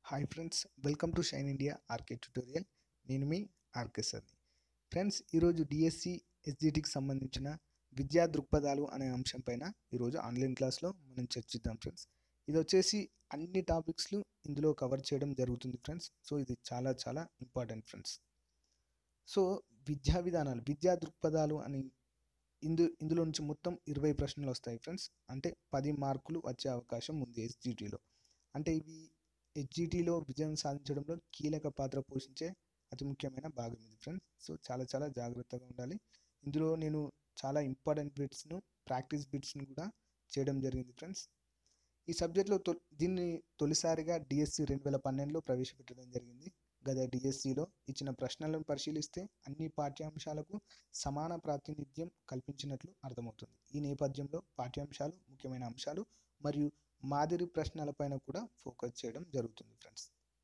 hi friends welcome to Shine India RK tutorial నేను మీ RK సార్ని ఫ్రెండ్స్ ఈరోజు డిఎస్సి ఎస్జిటికి సంబంధించిన విద్యా దృక్పథాలు అనే అంశం పైన ఈరోజు ఆన్లైన్ క్లాస్లో మనం చర్చిద్దాం ఫ్రెండ్స్ ఇది వచ్చేసి అన్ని టాపిక్స్లు ఇందులో కవర్ చేయడం జరుగుతుంది ఫ్రెండ్స్ సో ఇది చాలా చాలా ఇంపార్టెంట్ ఫ్రెండ్స్ సో విద్యా విధానాలు విద్యా దృక్పథాలు అని ఇందు ఇందులో నుంచి మొత్తం ఇరవై ప్రశ్నలు వస్తాయి ఫ్రెండ్స్ అంటే పది మార్కులు వచ్చే అవకాశం ఉంది ఎస్జిటిలో అంటే ఇవి హెచ్జిటిలో విజయం సాధించడంలో కీలక పాత్ర పోషించే అతి ముఖ్యమైన భాగం ఇది ఫ్రెండ్స్ సో చాలా చాలా జాగ్రత్తగా ఉండాలి ఇందులో నేను చాలా ఇంపార్టెంట్ బిట్స్ను ప్రాక్టీస్ బిట్స్ను కూడా చేయడం జరిగింది ఫ్రెండ్స్ ఈ సబ్జెక్ట్లో తొ దీన్ని తొలిసారిగా డిఎస్సి రెండు వేల పన్నెండులో ప్రవేశపెట్టడం జరిగింది గత డిఎస్సిలో ఇచ్చిన ప్రశ్నలను పరిశీలిస్తే అన్ని పాఠ్యాంశాలకు సమాన ప్రాతినిధ్యం కల్పించినట్లు అర్థమవుతుంది ఈ నేపథ్యంలో పాఠ్యాంశాలు ముఖ్యమైన అంశాలు మరియు మాదిరి ప్రశ్నలపైన కూడా ఫోకస్ చేయడం జరుగుతుంది ఫ్రెండ్స్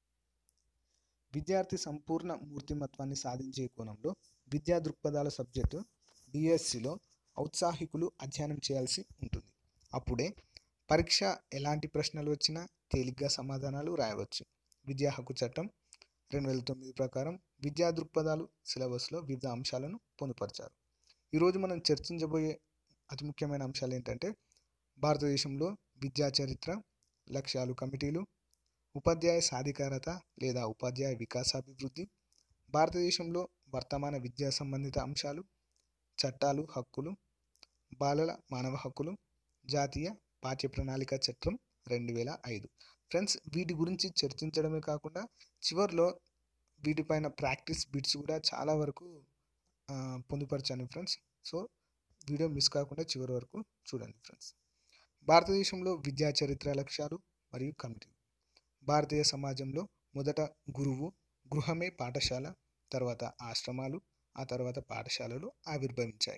విద్యార్థి సంపూర్ణ మూర్తిమత్వాన్ని సాధించే కోణంలో విద్యా దృక్పథాల సబ్జెక్టు డిఎస్సిలో ఔత్సాహికులు అధ్యయనం చేయాల్సి ఉంటుంది అప్పుడే పరీక్ష ఎలాంటి ప్రశ్నలు వచ్చినా తేలిగ్గా సమాధానాలు రాయవచ్చు విద్యా హక్కు చట్టం రెండు వేల తొమ్మిది ప్రకారం విద్యా దృక్పథాలు సిలబస్లో వివిధ అంశాలను పొందుపరిచారు ఈరోజు మనం చర్చించబోయే అతి ముఖ్యమైన అంశాలు ఏంటంటే భారతదేశంలో విద్యా చరిత్ర లక్ష్యాలు కమిటీలు ఉపాధ్యాయ సాధికారత లేదా ఉపాధ్యాయ వికాసాభివృద్ధి భారతదేశంలో వర్తమాన విద్యా సంబంధిత అంశాలు చట్టాలు హక్కులు బాలల మానవ హక్కులు జాతీయ పాఠ్య ప్రణాళిక చట్టం రెండు వేల ఐదు ఫ్రెండ్స్ వీటి గురించి చర్చించడమే కాకుండా చివరిలో వీటిపైన ప్రాక్టీస్ బిట్స్ కూడా చాలా వరకు పొందుపరిచాను ఫ్రెండ్స్ సో వీడియో మిస్ కాకుండా చివరి వరకు చూడండి ఫ్రెండ్స్ భారతదేశంలో విద్యా చరిత్ర లక్ష్యాలు మరియు కమిటీ భారతీయ సమాజంలో మొదట గురువు గృహమే పాఠశాల తర్వాత ఆశ్రమాలు ఆ తర్వాత పాఠశాలలు ఆవిర్భవించాయి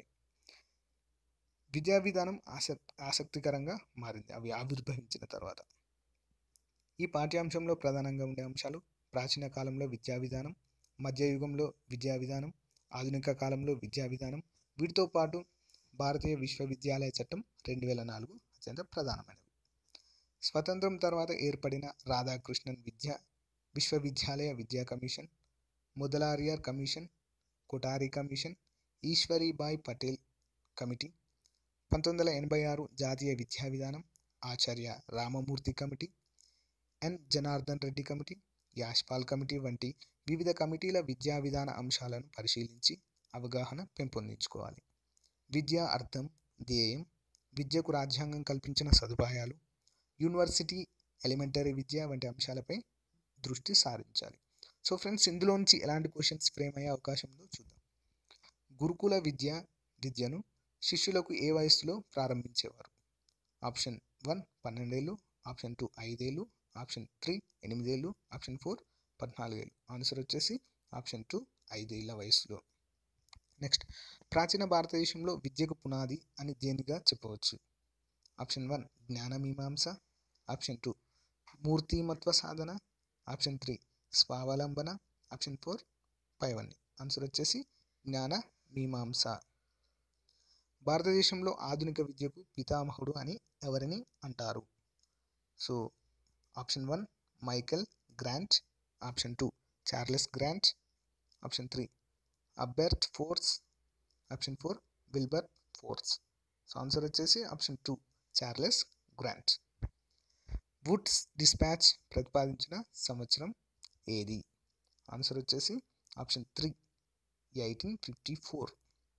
విద్యా విధానం ఆసక్ ఆసక్తికరంగా మారింది అవి ఆవిర్భవించిన తర్వాత ఈ పాఠ్యాంశంలో ప్రధానంగా ఉండే అంశాలు ప్రాచీన కాలంలో విద్యా విధానం మధ్యయుగంలో విద్యా విధానం ఆధునిక కాలంలో విద్యా విధానం వీటితో పాటు భారతీయ విశ్వవిద్యాలయ చట్టం రెండు వేల నాలుగు అత్యంత ప్రధానమైనవి స్వతంత్రం తర్వాత ఏర్పడిన రాధాకృష్ణన్ విద్యా విశ్వవిద్యాలయ విద్యా commission Mudaliar commission Kothari commission Eshwaribai Patel committee పంతొమ్మిది వందల ఎనభై ఆరు జాతీయ విద్యా విధానం Acharya Ramamurthy committee N Janardhan Reddy committee Yashpal committee వంటి వివిధ కమిటీల విద్యా విధాన అంశాలను పరిశీలించి అవగాహన పెంపొందించుకోవాలి విద్యా అర్థం ధ్యేయం విద్యకు రాజ్యాంగం కల్పించిన సదుపాయాలు యూనివర్సిటీ ఎలిమెంటరీ విద్య వంటి అంశాలపై దృష్టి సారించాలి సో ఫ్రెండ్స్ ఇందులో నుంచి ఎలాంటి క్వశ్చన్స్ ఫ్రేమ్ అయ్యే అవకాశం ఉందో చూద్దాం గురుకుల విద్య విద్యను శిష్యులకు ఏ వయస్సులో ప్రారంభించేవారు ఆప్షన్ వన్ పన్నెండేళ్ళు ఆప్షన్ టూ ఐదేళ్ళు ఆప్షన్ త్రీ ఎనిమిదేళ్ళు ఆప్షన్ ఫోర్ పద్నాలుగేళ్ళు ఆన్సర్ వచ్చేసి ఆప్షన్ టూ ఐదేళ్ల వయసులో నెక్స్ట్ ప్రాచీన భారతదేశంలో విద్యకు పునాది అని దేనిగా చెప్పవచ్చు ఆప్షన్ వన్ జ్ఞానమీమాంస ఆప్షన్ టూ మూర్తిమత్వ సాధన ఆప్షన్ త్రీ స్వావలంబన ఆప్షన్ ఫోర్ పైవన్నీ ఆన్సర్ వచ్చేసి జ్ఞాన మీమాంస భారతదేశంలో ఆధునిక విద్యకు పితామహుడు అని ఎవరిని అంటారు so option one Michael Grant option two Charles Grant option three Albert Force option four Wilberforce so answer వచ్చేసి option two Charles Grant Wood's Dispatch ప్రతిపాదించిన సంవత్సరం ఏది ఆన్సర్ వచ్చేసి option three eighteen fifty four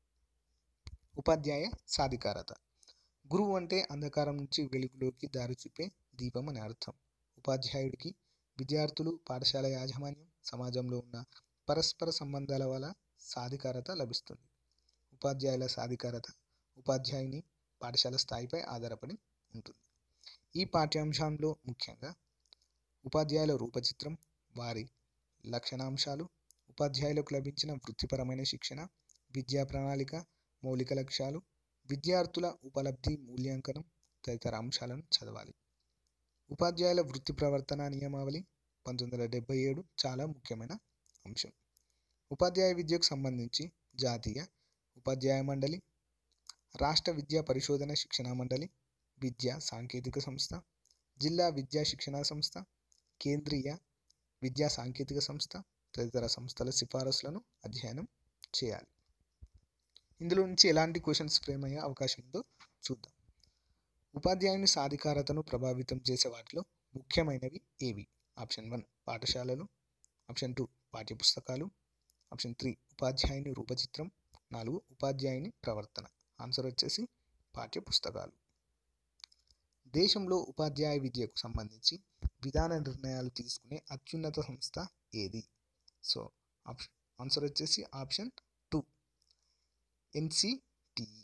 ఉపాధ్యాయ సాధికారత గురువు అంటే అంధకారం నుంచి వెలుగులోకి దారి చూపే దీపం అని అర్థం ఉపాధ్యాయుడికి విద్యార్థులు పాఠశాల యాజమాన్యం సమాజంలో ఉన్న పరస్పర సంబంధాల వల్ల సాధికారత లభిస్తుంది ఉపాధ్యాయుల సాధికారత ఉపాధ్యాయుని పాఠశాల స్థాయిపై ఆధారపడి ఉంటుంది ఈ పాఠ్యాంశంలో ముఖ్యంగా ఉపాధ్యాయుల రూపచిత్రం వారి లక్షణాంశాలు ఉపాధ్యాయులకు లభించిన వృత్తిపరమైన శిక్షణ విద్యా ప్రణాళిక మౌలిక లక్ష్యాలు విద్యార్థుల ఉపలబ్ధి మూల్యాంకనం తదితర అంశాలను చదవాలి ఉపాధ్యాయుల వృత్తి ప్రవర్తన నియమావళి పంతొమ్మిది వందల డెబ్బై ఏడు చాలా ముఖ్యమైన అంశం ఉపాధ్యాయ విద్యకు సంబంధించి జాతీయ ఉపాధ్యాయ మండలి రాష్ట్ర విద్యా పరిశోధన శిక్షణా మండలి విద్యా సాంకేతిక సంస్థ జిల్లా విద్యా శిక్షణా సంస్థ కేంద్రీయ విద్యా సాంకేతిక సంస్థ తదితర సంస్థల సిఫారసులను అధ్యయనం చేయాలి ఇందులో నుంచి ఎలాంటి క్వశ్చన్స్ ఫ్రేమ్ అయ్యే అవకాశం ఉందో చూద్దాం ఉపాధ్యాయుని సాధికారతను ప్రభావితం చేసే వాటిలో ముఖ్యమైనవి ఏవి ఆప్షన్ వన్ పాఠశాలలు ఆప్షన్ టూ పాఠ్యపుస్తకాలు ఆప్షన్ త్రీ ఉపాధ్యాయుని రూపచిత్రం నాలుగు ఉపాధ్యాయుని ప్రవర్తన ఆన్సర్ వచ్చేసి పాఠ్యపుస్తకాలు దేశంలో ఉపాధ్యాయ విద్యకు సంబంధించి విధాన నిర్ణయాలు తీసుకునే అత్యున్నత సంస్థ ఏది సో ఆప్షన్ ఆన్సర్ వచ్చేసి ఆప్షన్ టూ ఎన్సిటిఈ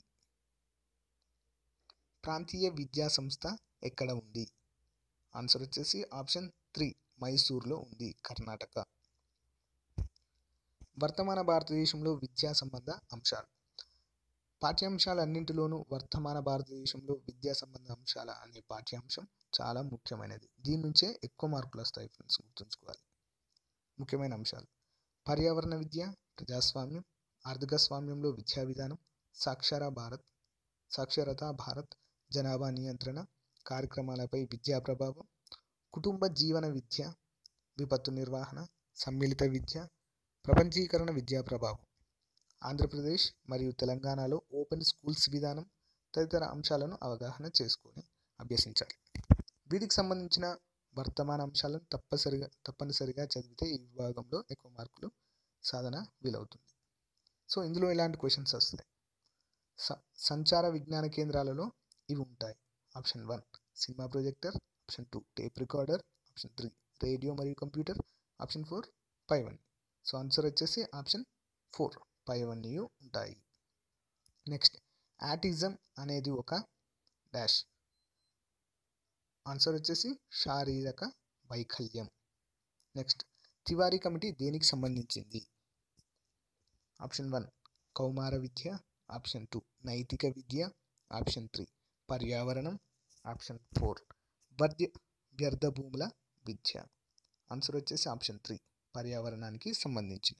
ప్రాంతీయ విద్యా సంస్థ ఎక్కడ ఉంది ఆన్సర్ వచ్చేసి ఆప్షన్ త్రీ మైసూర్లో ఉంది కర్ణాటక వర్తమాన భారతదేశంలో విద్యా సంబంధ అంశాలు పాఠ్యాంశాలన్నింటిలోనూ వర్తమాన భారతదేశంలో విద్యా సంబంధ అంశాల అనే పాఠ్యాంశం చాలా ముఖ్యమైనది దీని నుంచే ఎక్కువ మార్కులు వస్తాయి ఫ్రెండ్స్ గుర్తుంచుకోవాలి ముఖ్యమైన అంశాలు పర్యావరణ విద్య ప్రజాస్వామ్యం ఆర్థిక స్వామ్యంలో విద్యా విధానం సాక్షర భారత్ సాక్షరతా భారత్ జనాభా నియంత్రణ కార్యక్రమాలపై విద్యా ప్రభావం కుటుంబ జీవన విద్య విపత్తు నిర్వహణ సమ్మిళిత విద్య ప్రపంచీకరణ విద్యా ప్రభావం ఆంధ్రప్రదేశ్ మరియు తెలంగాణలో ఓపెన్ స్కూల్స్ విధానం తదితర అంశాలను అవగాహన చేసుకొని అభ్యసించాలి వీటికి సంబంధించిన వర్తమాన అంశాలను తప్పనిసరిగా తప్పనిసరిగా చదివితే ఈ విభాగంలో ఎక్కువ మార్కులు సాధన వీలవుతుంది సో ఇందులో ఎలాంటి క్వశ్చన్స్ వస్తాయి స సంచార విజ్ఞాన కేంద్రాలలో ఇవి ఉంటాయి option one cinema projector option two tape recorder option three radio మరియు కంప్యూటర్ ఆప్షన్ ఫోర్ పైవన్నీ సో ఆన్సర్ వచ్చేసి ఆప్షన్ ఫోర్ పైవన్నీ ఉంటాయి నెక్స్ట్ యాటిజం అనేది ఒక డాష్ ఆన్సర్ వచ్చేసి శారీరక వైకల్యం నెక్స్ట్ తివారీ కమిటీ దేనికి సంబంధించింది ఆప్షన్ వన్ కౌమార విద్య ఆప్షన్ టూ నైతిక విద్య ఆప్షన్ త్రీ పర్యావరణం ఆప్షన్ ఫోర్ వర్ధ్య వ్యర్థ భూముల విద్య ఆన్సర్ వచ్చేసి ఆప్షన్ త్రీ పర్యావరణానికి సంబంధించిన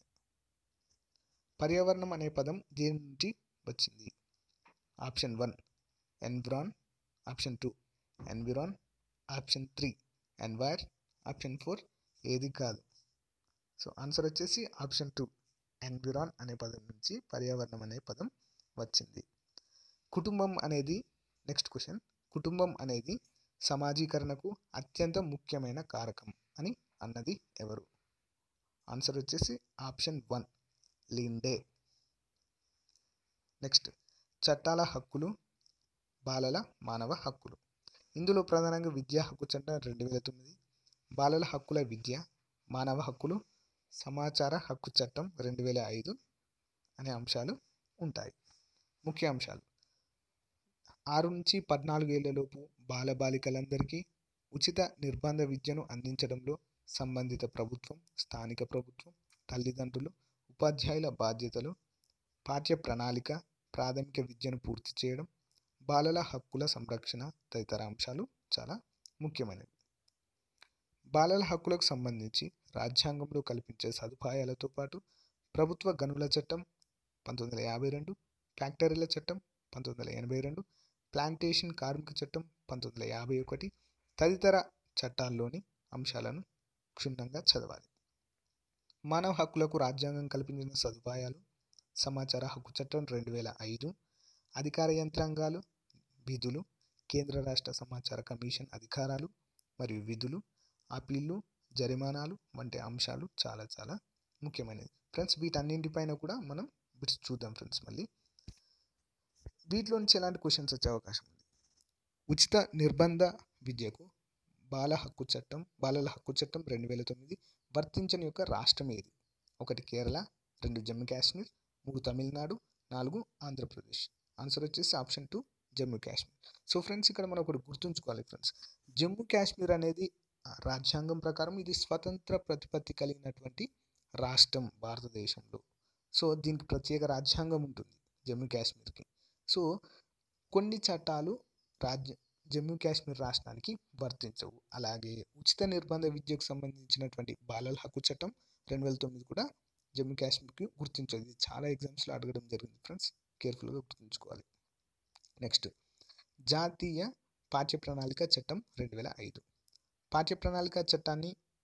పర్యావరణం అనే పదం దేని నుండి వచ్చింది option one environ option two environ option three envire option four ఏది కాదు సో ఆన్సర్ వచ్చేసి ఆప్షన్ టూ ఎన్విరాన్ అనే పదం నుంచి పర్యావరణం అనే పదం వచ్చింది కుటుంబం అనేది నెక్స్ట్ క్వశ్చన్ కుటుంబం అనేది సమాజీకరణకు అత్యంత ముఖ్యమైన కారకం అని అన్నది ఎవరు ఆన్సర్ వచ్చేసి ఆప్షన్ వన్ లిండే నెక్స్ట్ చట్టాల హక్కులు బాలల మానవ హక్కులు ఇందులో ప్రధానంగా విద్యా హక్కు చట్టం రెండు వేల తొమ్మిది బాలల హక్కుల విద్య మానవ హక్కులు సమాచార హక్కు చట్టం రెండు వేల ఐదు అనే అంశాలు ఉంటాయి ముఖ్య అంశాలు ఆరు నుంచి పద్నాలుగు ఏళ్లలోపు బాలబాలికలందరికీ ఉచిత నిర్బంధ విద్యను అందించడంలో సంబంధిత ప్రభుత్వం స్థానిక ప్రభుత్వం తల్లిదండ్రులు ఉపాధ్యాయుల బాధ్యతలు పాఠ్య ప్రణాళిక ప్రాథమిక విద్యను పూర్తి చేయడం బాలల హక్కుల సంరక్షణ తదితర అంశాలు చాలా ముఖ్యమైనవి బాలల హక్కులకు సంబంధించి రాజ్యాంగంలో కల్పించే సదుపాయాలతో పాటు ప్రభుత్వ గనుల చట్టం పంతొమ్మిది వందల యాభై రెండు ఫ్యాక్టరీల చట్టం పంతొమ్మిది వందల ఎనభై రెండు ప్లాంటేషన్ కార్మిక చట్టం పంతొమ్మిది వందల యాభై ఒకటి తదితర చట్టాల్లోని అంశాలను క్షుణ్ణంగా చదవాలి మానవ హక్కులకు రాజ్యాంగం కల్పించిన సదుపాయాలు సమాచార హక్కు చట్టం రెండు వేల ఐదు అధికార యంత్రాంగాలు విధులు కేంద్ర రాష్ట్ర సమాచార కమిషన్ అధికారాలు మరియు విధులు అప్పీళ్ళు జరిమానాలు వంటి అంశాలు చాలా చాలా ముఖ్యమైనవి ఫ్రెండ్స్ వీటన్నింటిపైన కూడా మనం బిట్స్ చూద్దాం ఫ్రెండ్స్ మళ్ళీ వీటిలో నుంచి ఎలాంటి క్వశ్చన్స్ వచ్చే అవకాశం ఉంది ఉచిత నిర్బంధ విద్యకు బాల హక్కు చట్టం బాలల హక్కు చట్టం రెండు వేల తొమ్మిది వర్తించని యొక్క రాష్ట్రం ఏది ఒకటి కేరళ రెండు జమ్మూ కాశ్మీర్ మూడు తమిళనాడు నాలుగు ఆంధ్రప్రదేశ్ ఆన్సర్ వచ్చేసి option two Jammu Kashmir so friends ఇక్కడ మనం ఒకటి గుర్తుంచుకోవాలి ఫ్రెండ్స్ జమ్మూ కాశ్మీర్ అనేది రాజ్యాంగం ప్రకారం ఇది స్వతంత్ర ప్రతిపత్తి కలిగినటువంటి రాష్ట్రం భారతదేశంలో సో దీనికి ప్రత్యేక రాజ్యాంగం ఉంటుంది జమ్మూ కాశ్మీర్కి సో కొన్ని చట్టాలు రాజ్య జమ్మూ కాశ్మీర్ రాష్ట్రానికి వర్తించవు అలాగే ఉచిత నిర్బంధ విద్యకు సంబంధించినటువంటి బాలల హక్కు చట్టం రెండు వేల తొమ్మిది కూడా జమ్మూ కాశ్మీర్కి గుర్తించదు ఇది చాలా ఎగ్జామ్స్లో అడగడం జరిగింది ఫ్రెండ్స్ కేర్ఫుల్గా గుర్తుంచుకోవాలి నెక్స్ట్ జాతీయ పాఠ్య ప్రణాళిక చట్టం రెండు వేల ఐదు పాఠ్య ప్రణాళిక చట్టాన్ని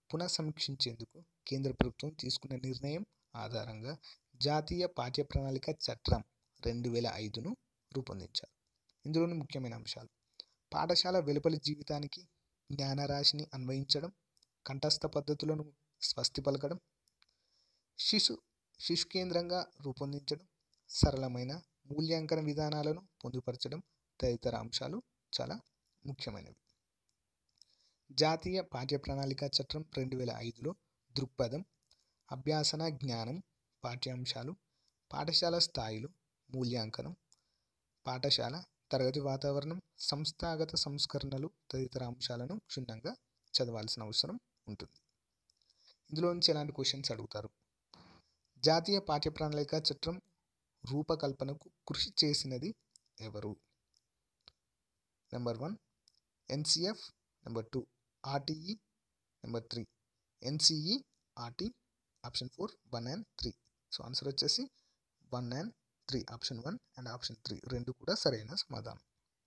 పునఃసమీక్షించేందుకు కేంద్ర ప్రభుత్వం తీసుకున్న నిర్ణయం ఆధారంగా జాతీయ పాఠ్య ప్రణాళిక చట్టం రెండు వేల ఐదును రూపొందించారు ఇందులోని ముఖ్యమైన అంశాలు పాఠశాల వెలుపలి జీవితానికి జ్ఞానరాశిని అన్వయించడం కంఠస్థ పద్ధతులను స్వస్తి పలకడం శిశు శిశు కేంద్రంగా రూపొందించడం సరళమైన మూల్యాంకన విధానాలను పొందుపరచడం తదితర అంశాలు చాలా ముఖ్యమైనవి జాతీయ పాఠ్య ప్రణాళిక చట్టం రెండు వేల ఐదులో దృక్పథం అభ్యాసన జ్ఞానం పాఠ్యాంశాలు పాఠశాల స్థాయిలు మూల్యాంకనం పాఠశాల తరగతి వాతావరణం సంస్థాగత సంస్కరణలు తదితర అంశాలను క్షుణ్ణంగా చదవాల్సిన అవసరం ఉంటుంది ఇందులో నుంచి ఎలాంటి క్వశ్చన్స్ అడుగుతారు జాతీయ పాఠ్య ప్రణాళిక చట్టం రూపకల్పనకు కృషి చేసినది ఎవరు number one NCF number two RTE number three NCERT option four one and three so answer వచ్చేసి one and three option one and option three రెండు కూడా సరైన సమాధానం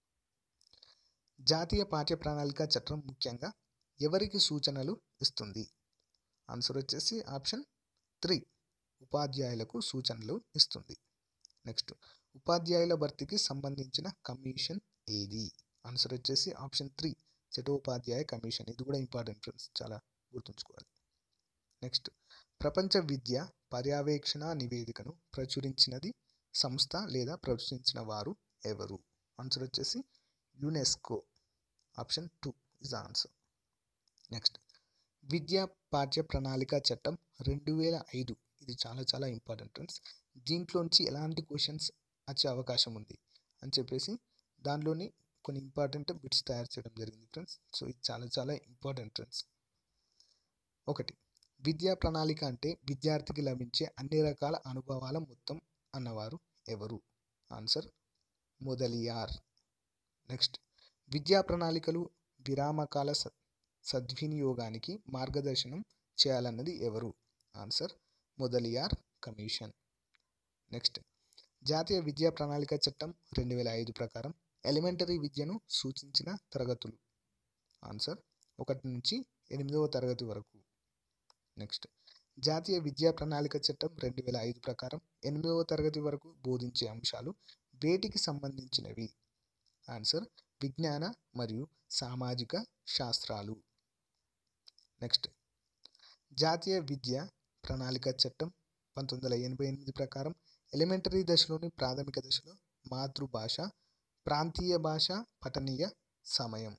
జాతీయ పాఠ్య ప్రణాళిక చట్టం ముఖ్యంగా ఎవరికి సూచనలు ఇస్తుంది ఆన్సర్ వచ్చేసి ఆప్షన్ త్రీ ఉపాధ్యాయులకు సూచనలు ఇస్తుంది నెక్స్ట్ ఉపాధ్యాయుల భర్తీకి సంబంధించిన కమిషన్ ఏది ఆన్సర్ వచ్చేసి ఆప్షన్ త్రీ చటోపాధ్యాయ కమిషన్ ఇది కూడా ఇంపార్టెంట్ ఫ్రెండ్స్ చాలా గుర్తుంచుకోవాలి నెక్స్ట్ ప్రపంచ విద్య పర్యవేక్షణ నివేదికను ప్రచురించినది సంస్థ లేదా ప్రచురించిన వారు ఎవరు ఆన్సర్ వచ్చేసి UNESCO option two is answer next విద్యా పాఠ్య ప్రణాళిక చట్టం రెండు వేల ఐదు ఇది చాలా చాలా ఇంపార్టెంట్ ఫ్రెండ్స్ దీంట్లోంచి ఎలాంటి క్వశ్చన్స్ వచ్చే అవకాశం ఉంది అని చెప్పేసి దానిలోని కొన్ని ఇంపార్టెంట్ బిట్స్ తయారు చేయడం జరిగింది ఫ్రెండ్స్ సో ఇది చాలా చాలా ఇంపార్టెంట్ ఫ్రెండ్స్ ఒకటి విద్యా ప్రణాళిక అంటే విద్యార్థికి లభించే అన్ని రకాల అనుభవాల మొత్తం అన్నవారు ఎవరు ఆన్సర్ మొదలియార్ నెక్స్ట్ విద్యా ప్రణాళికలు విరామకాల స సద్వినియోగానికి మార్గదర్శనం చేయాలన్నది ఎవరు ఆన్సర్ మొదలియార్ కమిషన్ నెక్స్ట్ జాతీయ విద్యా ప్రణాళిక చట్టం రెండు వేల ఐదు ప్రకారం ఎలిమెంటరీ విద్యను సూచించిన తరగతులు ఆన్సర్ ఒకటి నుంచి ఎనిమిదవ తరగతి వరకు నెక్స్ట్ జాతీయ విద్యా ప్రణాళిక చట్టం రెండు వేల ఐదు ప్రకారం ఎనిమిదవ తరగతి వరకు బోధించే అంశాలు వేటికి సంబంధించినవి ఆన్సర్ విజ్ఞాన మరియు సామాజిక శాస్త్రాలు నెక్స్ట్ జాతీయ విద్య ప్రణాళిక చట్టం పంతొమ్మిది వందల ఎనభై ఎనిమిది ప్రకారం ఎలిమెంటరీ దశలోని ప్రాథమిక దశలో మాతృభాష ప్రాంతీయ భాష పఠనీయ సమయం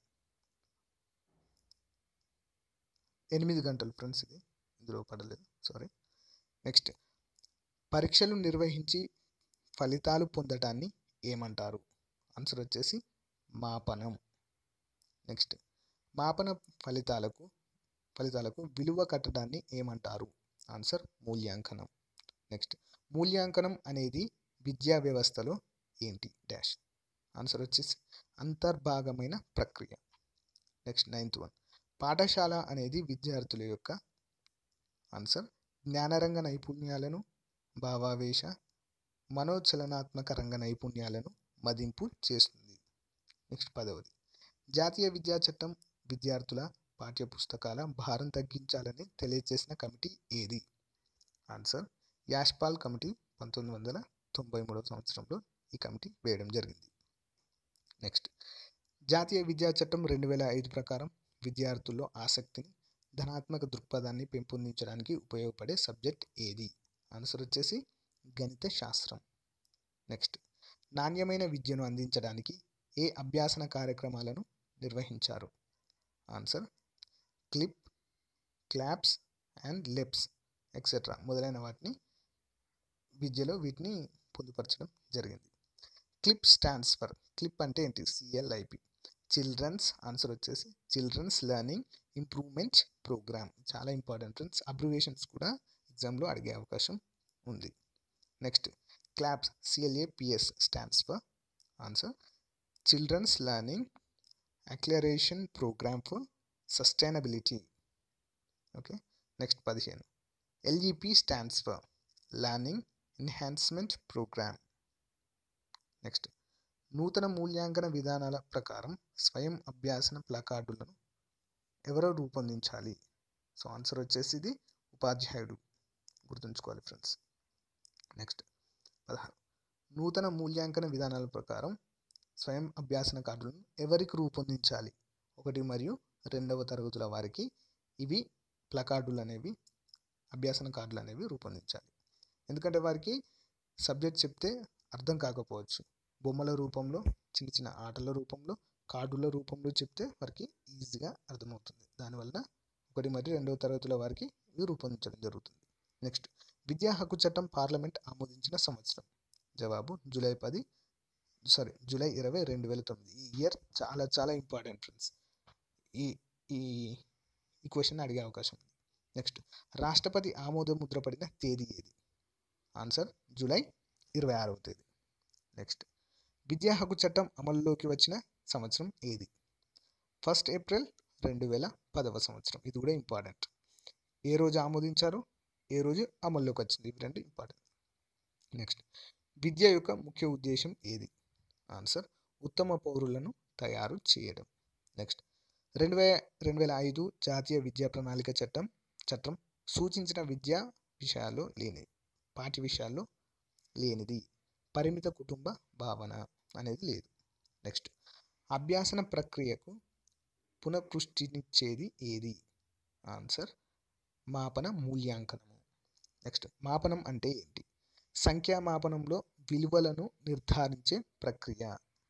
ఎనిమిది గంటలు ఫ్రెండ్స్ ఇది ఇందులో పడలేదు సారీ నెక్స్ట్ పరీక్షలు నిర్వహించి ఫలితాలు పొందటాన్ని ఏమంటారు ఆన్సర్ వచ్చేసి మాపనం నెక్స్ట్ మాపన ఫలితాలకు ఫలితాలకు విలువ కట్టడాన్ని ఏమంటారు ఆన్సర్ మూల్యాంకనం నెక్స్ట్ మూల్యాంకనం అనేది విద్యా వ్యవస్థలో ఏంటి డాష్ ఆన్సర్ వచ్చేసి అంతర్భాగమైన ప్రక్రియ నెక్స్ట్ నైన్త్ వన్ పాఠశాల అనేది విద్యార్థుల యొక్క ఆన్సర్ జ్ఞానరంగ నైపుణ్యాలను భావావేశ మనోచలనాత్మక రంగ నైపుణ్యాలను మదింపు చేస్తుంది నెక్స్ట్ పదవది జాతీయ విద్యా చట్టం విద్యార్థుల పాఠ్యపుస్తకాల భారం తగ్గించాలని తెలియజేసిన కమిటీ ఏది ఆన్సర్ యాష్పాల్ కమిటీ పంతొమ్మిది వందల తొంభై మూడవ సంవత్సరంలో ఈ కమిటీ వేయడం జరిగింది నెక్స్ట్ జాతీయ విద్యా చట్టం రెండు వేల ఐదు ప్రకారం విద్యార్థుల్లో ఆసక్తిని ధనాత్మక దృక్పథాన్ని పెంపొందించడానికి ఉపయోగపడే సబ్జెక్ట్ ఏది ఆన్సర్ వచ్చేసి గణిత శాస్త్రం నెక్స్ట్ నాణ్యమైన విద్యను అందించడానికి ఏ అభ్యాసన కార్యక్రమాలను నిర్వహించారు answer CLIP CLAPS and LEPs etcetera మొదలైన వాటిని విద్యలో వీటిని పొందుపరచడం జరిగింది క్లిప్ స్టాండ్స్ ఫర్ క్లిప్ అంటే ఏంటి సిఎల్ఐపి చిల్డ్రన్స్ ఆన్సర్ వచ్చేసి చిల్డ్రన్స్ లెర్నింగ్ ఇంప్రూవ్మెంట్ ప్రోగ్రామ్ చాలా ఇంపార్టెంట్ ఫ్రెండ్స్ అబ్రివేషన్స్ కూడా ఎగ్జామ్లో అడిగే అవకాశం ఉంది next CLAPS CLAPS stands for answer children's learning acceleration programme for sustainability okay next పదిహేను LEP stands for learning enhancement programme next నూతన మూల్యాంకన విధానాల ప్రకారం స్వయం అభ్యాసన ప్లకార్డులను ఎవరో రూపొందించాలి సో ఆన్సర్ వచ్చేసి ఇది ఉపాధ్యాయుడు గుర్తుంచుకోవాలి ఫ్రెండ్స్ నెక్స్ట్ పదహారు నూతన మూల్యాంకన విధానాల ప్రకారం స్వయం అభ్యాసన కార్డులను ఎవరికి రూపొందించాలి ఒకటి మరియు రెండవ తరగతుల వారికి ఇవి ప్లకార్డులు అనేవి అభ్యాసన కార్డులు అనేవి రూపొందించాలి ఎందుకంటే వారికి సబ్జెక్ట్ చెప్తే అర్థం కాకపోవచ్చు బొమ్మల రూపంలో చిన్న చిన్న ఆటల రూపంలో కార్డుల రూపంలో చెప్తే వారికి ఈజీగా అర్థమవుతుంది దానివల్ల ఒకటి మరియు రెండవ తరగతుల వారికి ఇవి రూపొందించడం జరుగుతుంది నెక్స్ట్ విద్యా హక్కు చట్టం పార్లమెంట్ ఆమోదించిన సంవత్సరం జవాబు జూలై పది సారీ జూలై ఇరవై రెండు వేల తొమ్మిది ఈ ఇయర్ చాలా చాలా ఇంపార్టెంట్ ఫ్రెండ్స్ ఈ ఈ ఈ క్వశ్చన్ అడిగే అవకాశం ఉంది నెక్స్ట్ రాష్ట్రపతి ఆమోద ముద్ర పడిన తేదీ ఏది ఆన్సర్ జూలై ఇరవై ఆరవ తేదీ నెక్స్ట్ విద్యా హక్కు చట్టం అమల్లోకి వచ్చిన సంవత్సరం ఏది ఫస్ట్ ఏప్రిల్ రెండు వేల పదవ సంవత్సరం ఇది కూడా ఇంపార్టెంట్ ఏ రోజు ఆమోదించారు ఏ రోజు అమల్లోకి వచ్చింది ఇవి రెండు ఇంపార్టెంట్ నెక్స్ట్ విద్య యొక్క ముఖ్య ఉద్దేశం ఏది ఆన్సర్ ఉత్తమ పౌరులను తయారు చేయడం నెక్స్ట్ రెండు వే రెండు వేల ఐదు జాతీయ విద్యా ప్రణాళిక చట్టం చట్టం సూచించిన విద్యా విషయాల్లో లేనిది పాఠ్య విషయాల్లో లేనిది పరిమిత కుటుంబ భావన అనేది లేదు నెక్స్ట్ అభ్యాసన ప్రక్రియకు పునఃపుష్టినిచ్చేది ఏది ఆన్సర్ మాపన మూల్యాంకనము నెక్స్ట్ మాపనం అంటే ఏంటి సంఖ్యా మాపనంలో విలువలను నిర్ధారించే ప్రక్రియ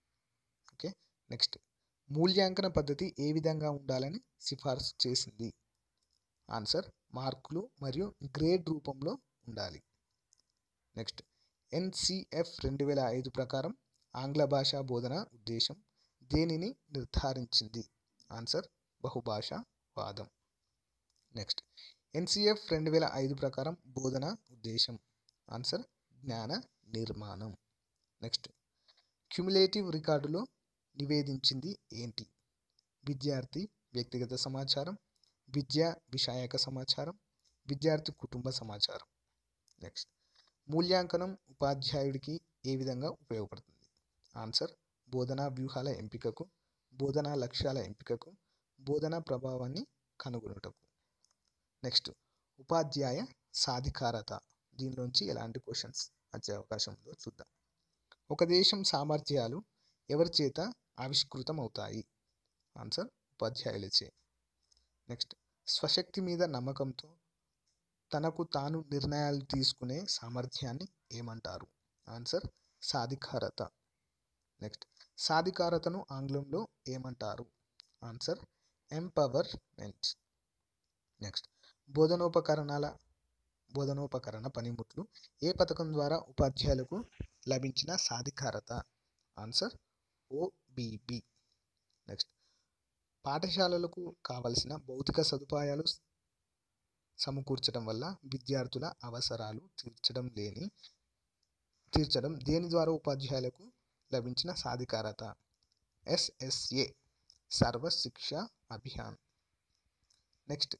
ఓకే నెక్స్ట్ మూల్యాంకన పద్ధతి ఏ విధంగా ఉండాలని సిఫార్సు చేసింది ఆన్సర్ మార్కులు మరియు గ్రేడ్ రూపంలో ఉండాలి నెక్స్ట్ ఎన్సిఎఫ్ రెండు వేల ఐదు ప్రకారం ఆంగ్ల భాషా బోధన ఉద్దేశం దేనిని నిర్ధారించింది ఆన్సర్ బహుభాషా వాదం నెక్స్ట్ ఎన్సిఎఫ్ రెండు వేల ఐదు ప్రకారం బోధన ఉద్దేశం ఆన్సర్ జ్ఞాన నిర్మాణం నెక్స్ట్ క్యుములేటివ్ రికార్డులో నివేదించింది ఏంటి విద్యార్థి వ్యక్తిగత సమాచారం విద్యా విషాయక సమాచారం విద్యార్థి కుటుంబ సమాచారం నెక్స్ట్ మూల్యాంకనం ఉపాధ్యాయుడికి ఏ విధంగా ఉపయోగపడుతుంది ఆన్సర్ బోధనా వ్యూహాల ఎంపికకు బోధనా లక్ష్యాల ఎంపికకు బోధనా ప్రభావాన్ని కనుగొనుటకు నెక్స్ట్ ఉపాధ్యాయ సాధికారత దీనిలోంచి ఎలాంటి క్వశ్చన్స్ వచ్చే అవకాశం ఉందో చూద్దాం ఒక దేశం సామర్థ్యాలు ఎవరి చేత ఆవిష్కృతం అవుతాయి ఆన్సర్ ఉపాధ్యాయులచే నెక్స్ట్ స్వశక్తి మీద నమ్మకంతో తనకు తాను నిర్ణయాలు తీసుకునే సామర్థ్యాన్ని ఏమంటారు ఆన్సర్ సాధికారత నెక్స్ట్ సాధికారతను ఆంగ్లంలో ఏమంటారు ఆన్సర్ ఎంపవర్మెంట్ నెక్స్ట్ బోధనోపకరణాల బోధనోపకరణ పనిముట్లు ఏ పథకం ద్వారా ఉపాధ్యాయులకు లభించిన సాధికారత ఆన్సర్ ఓబిబి నెక్స్ట్ పాఠశాలలకు కావలసిన భౌతిక సదుపాయాలు సమకూర్చడం వల్ల విద్యార్థుల అవసరాలు తీర్చడం లేని తీర్చడం దేని ద్వారా ఉపాధ్యాయులకు లభించిన సాధికారత SSA Sarva Shiksha Abhiyan next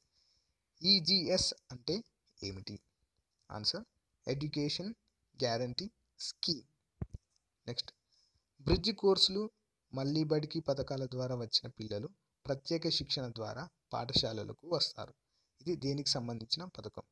EGS అంటే ఏమిటి answer education guarantee scheme next bridge కోర్సులు మళ్ళీ బడికి పథకాల ద్వారా వచ్చిన పిల్లలు ప్రత్యేక శిక్షణ ద్వారా పాఠశాలలకు వస్తారు ఇది దేనికి సంబంధించిన పథకం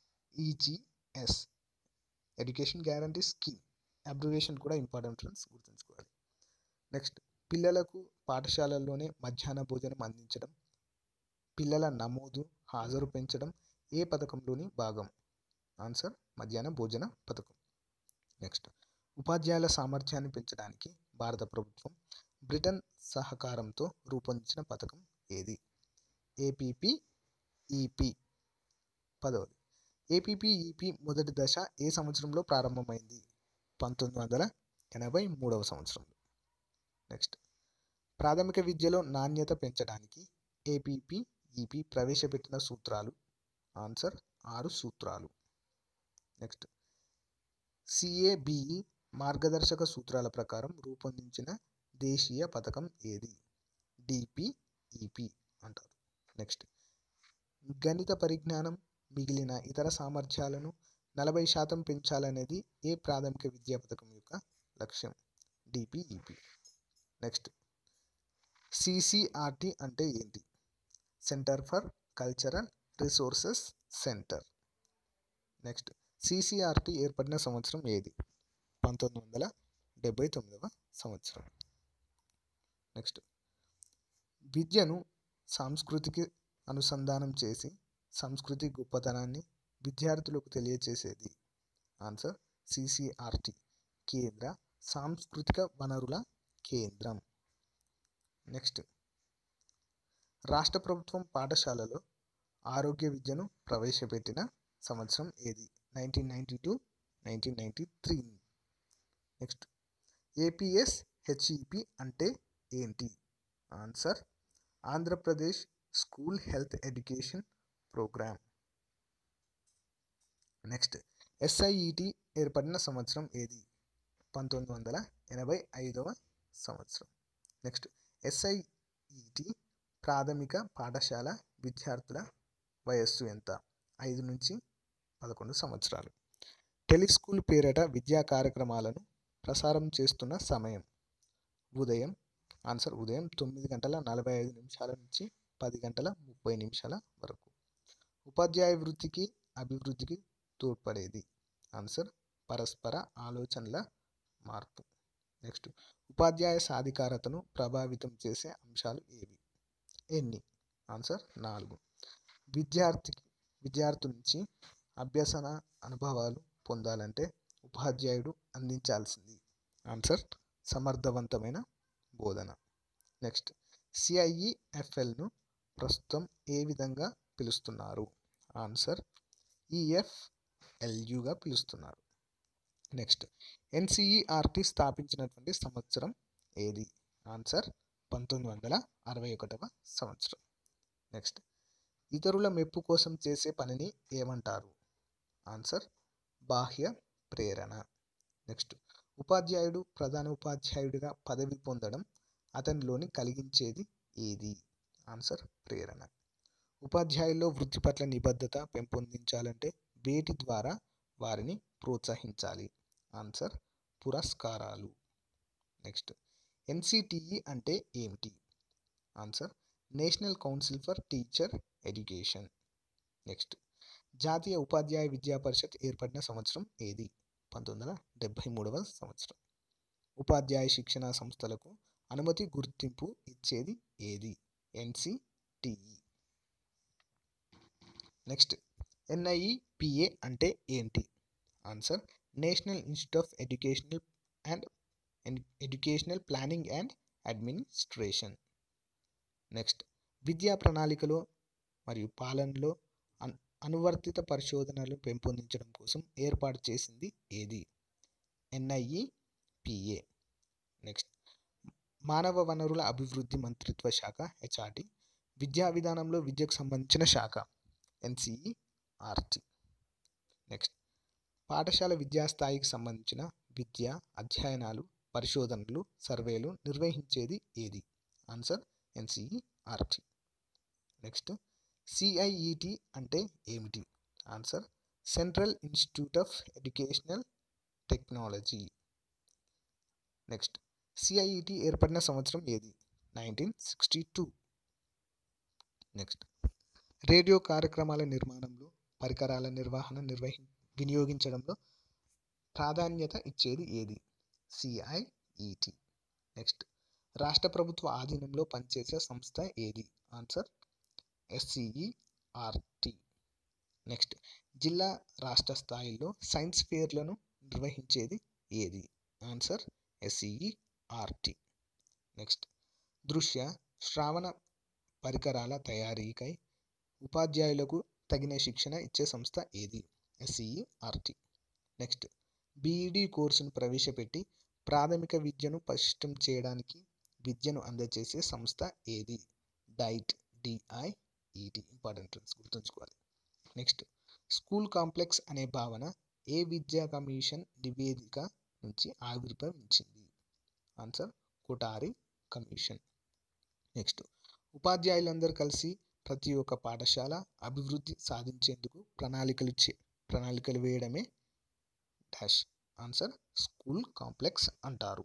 EGS education guarantee scheme abbreviation కూడా ఇంపార్టెంట్ ఫ్రెండ్స్ గుర్తుంచుకోవాలి నెక్స్ట్ పిల్లలకు పాఠశాలల్లోనే మధ్యాహ్న భోజనం అందించడం పిల్లల నమోదు హాజరు పెంచడం ఏ పథకంలోని భాగం ఆన్సర్ మధ్యాహ్న భోజన పథకం నెక్స్ట్ ఉపాధ్యాయుల సామర్థ్యాన్ని పెంచడానికి భారత ప్రభుత్వం బ్రిటన్ సహకారంతో రూపొందించిన పథకం ఏది ఏపీపీ ఈపీ పదవది ఏపీపీఈపీ మొదటి దశ ఏ సంవత్సరంలో ప్రారంభమైంది పంతొమ్మిది వందల ఎనభై మూడవ సంవత్సరంలో నెక్స్ట్ ప్రాథమిక విద్యలో నాణ్యత పెంచడానికి ఏపీపీఈపీ ప్రవేశపెట్టిన సూత్రాలు ఆన్సర్ ఆరు సూత్రాలు నెక్స్ట్ సిఏబిఈ మార్గదర్శక సూత్రాల ప్రకారం రూపొందించిన దేశీయ పథకం ఏది డిపిఈపి అంటారు నెక్స్ట్ గణిత పరిజ్ఞానం మిగిలిన ఇతర సామర్థ్యాలను నలభై శాతం పెంచాలనేది ఏ ప్రాథమిక విద్యా పథకం యొక్క లక్ష్యం డిపిఈపి నెక్స్ట్ సిసిఆర్టి అంటే ఏంటి centre for cultural resources centre next CCRT ఏర్పడిన సంవత్సరం ఏది పంతొమ్మిది వందల డెబ్బై తొమ్మిదవ సంవత్సరం నెక్స్ట్ విద్యను సాంస్కృతికి అనుసంధానం చేసి సంస్కృతి గొప్పతనాన్ని విద్యార్థులకు తెలియచేసేది ఆన్సర్ సిసిఆర్టి కేంద్ర సాంస్కృతిక వనరుల కేంద్రం నెక్స్ట్ రాష్ట్ర ప్రభుత్వం పాఠశాలలో ఆరోగ్య విద్యను ప్రవేశపెట్టిన సంవత్సరం ఏది nineteen ninety two nineteen ninety three next APS HEP అంటే ఏంటి answer Andhra Pradesh school health education programme next SIET ఏర్పడిన సంవత్సరం ఏది పంతొమ్మిది వందల ఎనభై ఐదవ సంవత్సరం నెక్స్ట్ ఎస్ఐఈటి ప్రాథమిక పాఠశాల విద్యార్థుల వయస్సు ఎంత ఐదు నుంచి పదకొండు సంవత్సరాలు టెలిస్కూల్ పేరిట విద్యా కార్యక్రమాలను ప్రసారం చేస్తున్న సమయం ఉదయం ఆన్సర్ ఉదయం తొమ్మిది గంటల నలభై ఐదు నిమిషాల నుంచి పది గంటల ముప్పై నిమిషాల వరకు ఉపాధ్యాయ వృత్తికి అభివృద్ధికి తోడ్పడేది ఆన్సర్ పరస్పర ఆలోచనల మార్పు నెక్స్ట్ ఉపాధ్యాయ సాధికారతను ప్రభావితం చేసే అంశాలు ఏవి ఎన్ని ఆన్సర్ నాలుగు విద్యార్థి విద్యార్థి నుంచి అభ్యసన అనుభవాలు పొందాలంటే ఉపాధ్యాయుడు అందించాల్సింది ఆన్సర్ సమర్థవంతమైన బోధన నెక్స్ట్ సిఐఈఎఫ్ఎల్ను ప్రస్తుతం ఏ విధంగా పిలుస్తున్నారు ఆన్సర్ ఈఎఫ్ఎల్యుగా పిలుస్తున్నారు నెక్స్ట్ ఎన్సిఈఆర్టీ స్థాపించినటువంటి సంవత్సరం ఏది ఆన్సర్ పంతొమ్మిది వందల అరవై ఒకటవ సంవత్సరం నెక్స్ట్ ఇతరుల మెప్పు కోసం చేసే పనిని ఏమంటారు ఆన్సర్ బాహ్య ప్రేరణ నెక్స్ట్ ఉపాధ్యాయుడు ప్రధాన ఉపాధ్యాయుడిగా పదవి పొందడం అతనిలోని కలిగించేది ఏది ఆన్సర్ ప్రేరణ ఉపాధ్యాయుల్లో వృత్తి పట్ల నిబద్ధత పెంపొందించాలంటే వేటి ద్వారా వారిని ప్రోత్సహించాలి ఆన్సర్ పురస్కారాలు నెక్స్ట్ ఎన్సిటిఈ అంటే ఏమిటి answer national council for teacher education next జాతీయ ఉపాధ్యాయ విద్యా పరిషత్ ఏర్పడిన సంవత్సరం ఏది పంతొమ్మిది వందల డెబ్భై మూడవ సంవత్సరం ఉపాధ్యాయ శిక్షణ సంస్థలకు అనుమతి గుర్తింపు ఇచ్చేది ఏది ఎన్సిటిఈ నెక్స్ట్ ఎన్ఐఈపిఏ అంటే ఏంటి answer national institute of educational and educational planning and administration next విద్యా ప్రణాళికలో మరియు పాలనలో అన్ అనువర్తిత పరిశోధనలు పెంపొందించడం కోసం ఏర్పాటు చేసింది ఏది ఎన్ఐఈపిఏ నెక్స్ట్ మానవ వనరుల అభివృద్ధి మంత్రిత్వ శాఖ హెచ్ఆర్డి విద్యా విధానంలో విద్యకు సంబంధించిన శాఖ ఎన్సిఈఆర్టి నెక్స్ట్ పాఠశాల విద్యాస్థాయికి సంబంధించిన విద్య అధ్యయనాలు పరిశోధనలు సర్వేలు నిర్వహించేది ఏది ఆన్సర్ ఎన్సిఈఆర్టి నెక్స్ట్ సిఐఈటి అంటే ఏమిటి answer central institute of educational technology next CIET ఏర్పడిన సంవత్సరం ఏది nineteen sixty two next radio కార్యక్రమాల నిర్మాణంలో పరికరాల నిర్వహణ నిర్వహి వినియోగించడంలో ప్రాధాన్యత ఇచ్చేది ఏది సిఐఈటి నెక్స్ట్ రాష్ట్ర ప్రభుత్వ ఆధీనంలో పనిచేసే సంస్థ ఏది ఆన్సర్ ఎస్సిఈఆర్టి నెక్స్ట్ జిల్లా రాష్ట్ర స్థాయిలో సైన్స్ ఫేర్లను నిర్వహించేది ఏది ఆన్సర్ ఎస్సిఈఆర్టి నెక్స్ట్ దృశ్య శ్రావణ పరికరాల తయారీకై ఉపాధ్యాయులకు తగిన శిక్షణ ఇచ్చే సంస్థ ఏది ఎస్సిఈఆర్టి నెక్స్ట్ బీఈడి కోర్సును ప్రవేశపెట్టి ప్రాథమిక విద్యను పటిష్టం చేయడానికి విద్యను అందజేసే సంస్థ ఏది డైట్ డిఐఈటి ఇంపార్టెంట్ ఫ్రెండ్స్ గుర్తుంచుకోవాలి నెక్స్ట్ స్కూల్ కాంప్లెక్స్ అనే భావన ఏ విద్యా కమిషన్ నివేదిక నుంచి ఆవిర్భవించింది ఆన్సర్ కొటారి కమిషన్ నెక్స్ట్ ఉపాధ్యాయులందరూ కలిసి ప్రతి ఒక్క పాఠశాల అభివృద్ధి సాధించేందుకు ప్రణాళికలు చే ప్రణాళికలు వేయడమే డాష్ ఆన్సర్ స్కూల్ కాంప్లెక్స్ అంటారు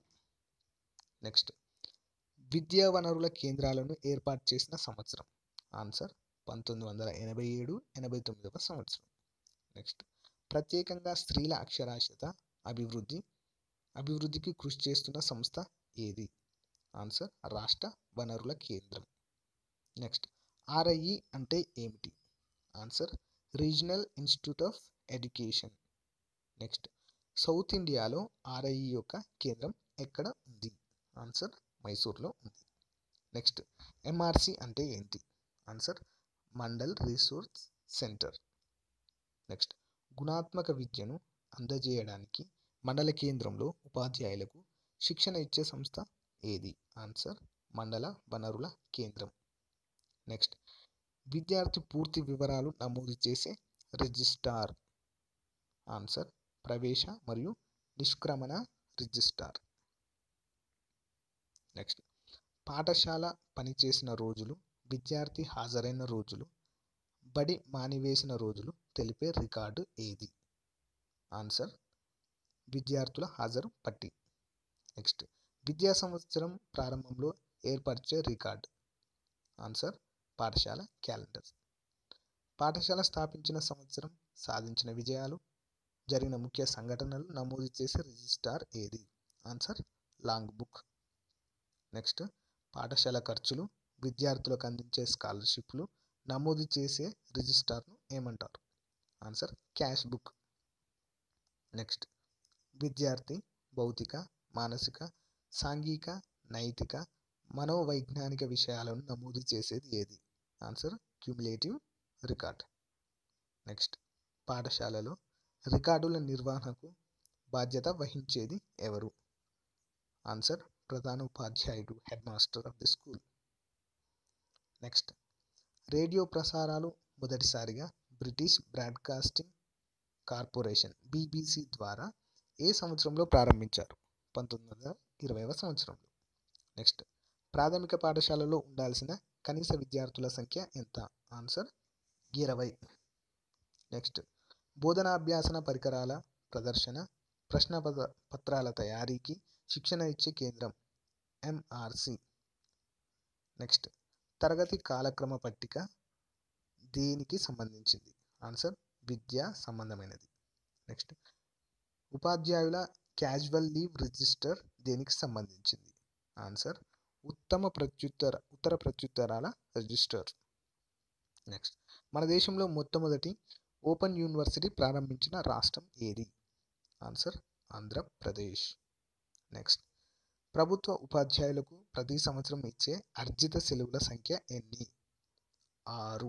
నెక్స్ట్ విద్యా వనరుల కేంద్రాలను ఏర్పాటు చేసిన సంవత్సరం ఆన్సర్ పంతొమ్మిది వందల ఎనభై ఏడు ఎనభై తొమ్మిదవ సంవత్సరం నెక్స్ట్ ప్రత్యేకంగా స్త్రీల అక్షరాస్యత అభివృద్ధి అభివృద్ధికి కృషి చేస్తున్న సంస్థ ఏది ఆన్సర్ రాష్ట్ర వనరుల కేంద్రం నెక్స్ట్ ఆర్ఐఈ అంటే ఏమిటి answer regional institute of education next south ఇండియాలో ఆర్ఐఈ యొక్క కేంద్రం ఎక్కడ ఉంది ఆన్సర్ మైసూర్లో ఉంది నెక్స్ట్ ఎంఆర్సి అంటే ఏంటి answer mandal resource centre next గుణాత్మక విద్యను అందజేయడానికి మండల కేంద్రంలో ఉపాధ్యాయులకు శిక్షణ ఇచ్చే సంస్థ ఏది ఆన్సర్ మండల వనరుల కేంద్రం నెక్స్ట్ విద్యార్థి పూర్తి వివరాలు నమోదు చేసే రిజిస్టార్ ఆన్సర్ ప్రవేశ మరియు నిష్క్రమణ రిజిస్టార్ నెక్స్ట్ పాఠశాల పనిచేసిన రోజులు విద్యార్థి హాజరైన రోజులు బడి మానివేసిన రోజులు తెలిపే రికార్డు ఏది ఆన్సర్ విద్యార్థుల హాజరు పట్టి నెక్స్ట్ విద్యా సంవత్సరం ప్రారంభంలో ఏర్పరిచే రికార్డు ఆన్సర్ పాఠశాల క్యాలెండర్ పాఠశాల స్థాపించిన సంవత్సరం సాధించిన విజయాలు జరిగిన ముఖ్య సంఘటనలు నమోదు చేసే రిజిస్టార్ ఏది ఆన్సర్ లాంగ్ బుక్ నెక్స్ట్ పాఠశాల ఖర్చులు విద్యార్థులకు అందించే స్కాలర్షిప్లు నమోదు చేసే రిజిస్టార్ను ఏమంటారు ఆన్సర్ క్యాష్ బుక్ నెక్స్ట్ విద్యార్థి భౌతిక మానసిక సాంఘిక నైతిక మనోవైజ్ఞానిక విషయాలను నమోదు చేసేది ఏది ఆన్సర్ క్యుములేటివ్ రికార్డ్ నెక్స్ట్ పాఠశాలలో రికార్డుల నిర్వహణకు బాధ్యత వహించేది ఎవరు ఆన్సర్ ప్రధాన ఉపాధ్యాయుడు head master of the school next radio ప్రసారాలు మొదటిసారిగా బ్రిటిష్ బ్రాడ్కాస్టింగ్ కార్పొరేషన్ బీబీసీ ద్వారా ఏ సంవత్సరంలో ప్రారంభించారు పంతొమ్మిది వందల ఇరవైవ సంవత్సరంలో నెక్స్ట్ ప్రాథమిక పాఠశాలలో ఉండాల్సిన కనీస విద్యార్థుల సంఖ్య ఎంత ఆన్సర్ ఇరవై నెక్స్ట్ బోధనాభ్యాసన పరికరాల ప్రదర్శన ప్రశ్న పద పత్రాల తయారీకి శిక్షణ ఇచ్చే కేంద్రం ఎంఆర్సి నెక్స్ట్ తరగతి కాలక్రమ పట్టిక దేనికి సంబంధించింది ఆన్సర్ విద్యా సంబంధమైనది నెక్స్ట్ ఉపాధ్యాయుల క్యాజువల్ లీవ్ రిజిస్టర్ దేనికి సంబంధించింది ఆన్సర్ ఉత్తమ ప్రత్యుత్తర ఉత్తర ప్రత్యుత్తరాల రిజిస్టర్ నెక్స్ట్ మన దేశంలో మొట్టమొదటి ఓపెన్ యూనివర్సిటీ ప్రారంభించిన రాష్ట్రం ఏది ఆన్సర్ ఆంధ్రప్రదేశ్ నెక్స్ట్ ప్రభుత్వ ఉపాధ్యాయులకు ప్రతి సంవత్సరం ఇచ్చే అర్జిత సెలవుల సంఖ్య ఎన్ని ఆరు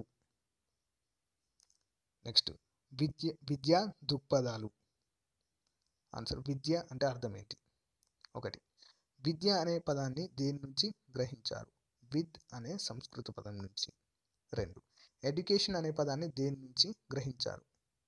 నెక్స్ట్ విద్య విద్యా దృక్పథాలు ఆన్సర్ విద్య అంటే అర్థం ఏంటి ఒకటి విద్య అనే పదాన్ని దేని నుంచి గ్రహించారు విద్ అనే సంస్కృత పదం నుంచి రెండు ఎడ్యుకేషన్ అనే పదాన్ని దేని నుంచి గ్రహించారు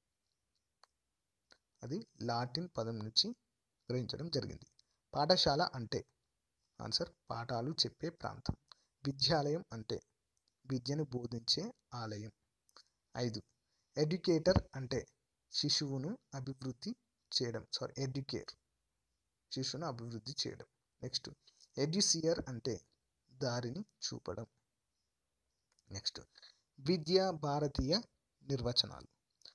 అది లాటిన్ పదం నుంచి గ్రహించడం జరిగింది పాఠశాల అంటే ఆన్సర్ పాఠాలు చెప్పే ప్రాంతం విద్యాలయం అంటే విద్యను బోధించే ఆలయం ఐదు ఎడ్యుకేటర్ అంటే శిశువును అభివృద్ధి చేయడం సారీ ఎడ్యుకేర్ శిశువును అభివృద్ధి చేయడం నెక్స్ట్ ఎడ్యుసియర్ అంటే దారిని చూపడం నెక్స్ట్ విద్యా భారతీయ నిర్వచనాలు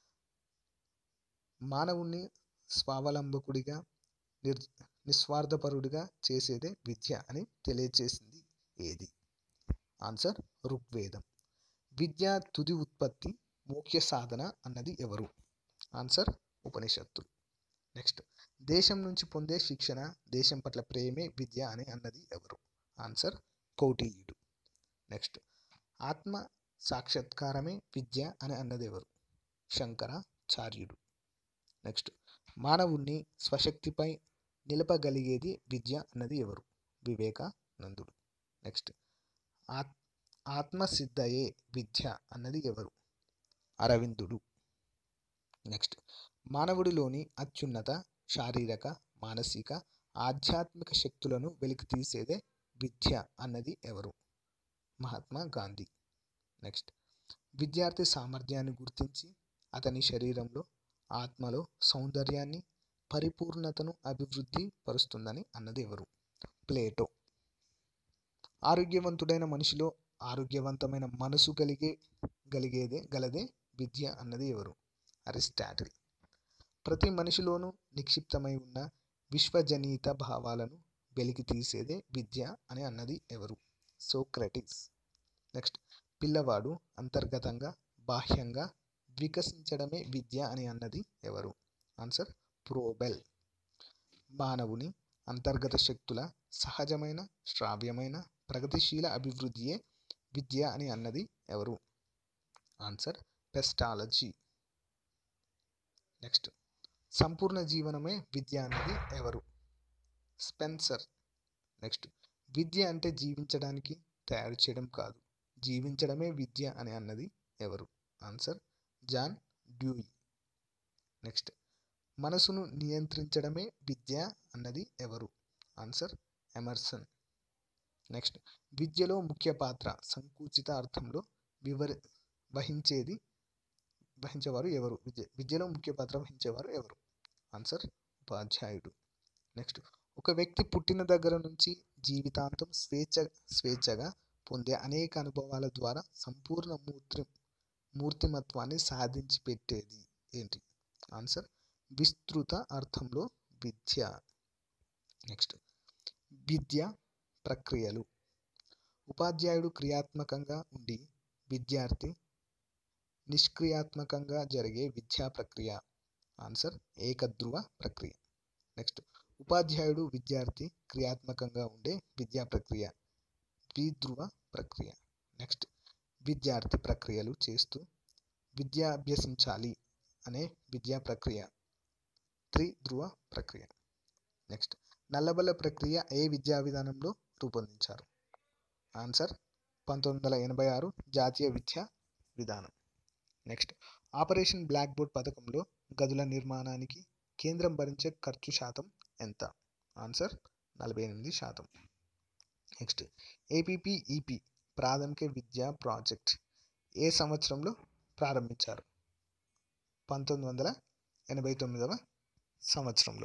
మానవుణ్ణి స్వావలంబకుడిగా నిర్ నిస్వార్థపరుడిగా చేసేదే విద్య అని తెలియచేసింది ఏది ఆన్సర్ ఋగ్వేదం విద్య తుది ఉత్పత్తి ముఖ్య సాధన అన్నది ఎవరు ఆన్సర్ ఉపనిషత్తులు నెక్స్ట్ దేశం నుంచి పొందే శిక్షణ దేశం పట్ల ప్రేమే విద్య అని అన్నది ఎవరు ఆన్సర్ కౌటిల్యుడు నెక్స్ట్ ఆత్మ సాక్షాత్కారమే విద్య అని అన్నది ఎవరు శంకరాచార్యుడు నెక్స్ట్ మానవుణ్ణి స్వశక్తిపై నిలపగలిగేది విద్య అన్నది ఎవరు వివేకానందుడు నెక్స్ట్ ఆత్ ఆత్మసిద్ధయే విద్య అన్నది ఎవరు అరవిందుడు నెక్స్ట్ మానవుడిలోని అత్యున్నత శారీరక మానసిక ఆధ్యాత్మిక శక్తులను వెలికి తీసేదే విద్య అన్నది ఎవరు మహాత్మా గాంధీ నెక్స్ట్ విద్యార్థి సామర్థ్యాన్ని గుర్తించి అతని శరీరంలో ఆత్మలో సౌందర్యాన్ని పరిపూర్ణతను అభివృద్ధి పరుస్తుందని అన్నది ఎవరు ప్లేటో ఆరోగ్యవంతుడైన మనిషిలో ఆరోగ్యవంతమైన మనసు కలిగే గలిగేదే గలదే విద్య అన్నది ఎవరు అరిస్టాటిల్ ప్రతి మనిషిలోనూ నిక్షిప్తమై ఉన్న విశ్వజనీత భావాలను వెలికి తీసేదే విద్య అని అన్నది ఎవరు సోక్రటిస్ నెక్స్ట్ పిల్లవాడు అంతర్గతంగా బాహ్యంగా వికసించడమే విద్య అని అన్నది ఎవరు ఆన్సర్ ప్రోబెల్ మానవుని అంతర్గత శక్తుల సహజమైన శ్రావ్యమైన ప్రగతిశీల అభివృద్ధియే విద్య అని అన్నది ఎవరు ఆన్సర్ పెస్టాలజీ నెక్స్ట్ సంపూర్ణ జీవనమే విద్య అన్నది ఎవరు స్పెన్సర్ నెక్స్ట్ విద్య అంటే జీవించడానికి తయారు చేయడం కాదు జీవించడమే విద్య అని అన్నది ఎవరు ఆన్సర్ జాన్ డ్యూయి నెక్స్ట్ మనసును నియంత్రించడమే విద్య అన్నది ఎవరు ఆన్సర్ ఎమర్సన్ నెక్స్ట్ విద్యలో ముఖ్య పాత్ర సంకుచిత అర్థంలో వివరి వహించేది వహించేవారు ఎవరు విద్య విద్యలో ముఖ్య పాత్ర వహించేవారు ఎవరు ఆన్సర్ ఉపాధ్యాయుడు నెక్స్ట్ ఒక వ్యక్తి పుట్టిన దగ్గర నుంచి జీవితాంతం స్వేచ్ఛ స్వేచ్ఛగా పొందే అనేక అనుభవాల ద్వారా సంపూర్ణ మూర్తి మూర్తిమత్వాన్ని సాధించి పెట్టేది ఏంటి ఆన్సర్ విస్తృత అర్థంలో విద్య నెక్స్ట్ విద్య ప్రక్రియలు ఉపాధ్యాయుడు క్రియాత్మకంగా ఉండి విద్యార్థి నిష్క్రియాత్మకంగా జరిగే విద్యా ప్రక్రియ ఆన్సర్ ఏకధ్రువ ప్రక్రియ నెక్స్ట్ ఉపాధ్యాయుడు విద్యార్థి క్రియాత్మకంగా ఉండే విద్యా ప్రక్రియ ద్విధ్రువ ప్రక్రియ నెక్స్ట్ విద్యార్థి ప్రక్రియలు చేస్తూ విద్య అభ్యసించాలి అనే విద్యా ప్రక్రియ త్రిధ్రువ ప్రక్రియ నెక్స్ట్ నల్లబల్ల ప్రక్రియ ఏ విద్యా విధానంలో రూపొందించారు ఆన్సర్ పంతొమ్మిది వందల ఎనభై ఆరు జాతీయ విద్యా విధానం నెక్స్ట్ ఆపరేషన్ బ్లాక్ బోర్డ్ పథకంలో గదుల నిర్మాణానికి కేంద్రం భరించే ఖర్చు శాతం ఎంత ఆన్సర్ నలభై ఎనిమిది శాతం నెక్స్ట్ ఏపీపీఈపీ ప్రాథమిక విద్యా ప్రాజెక్ట్ ఏ సంవత్సరంలో ప్రారంభించారు పంతొమ్మిది వందల ఎనభై తొమ్మిదవ సంవత్సరంలో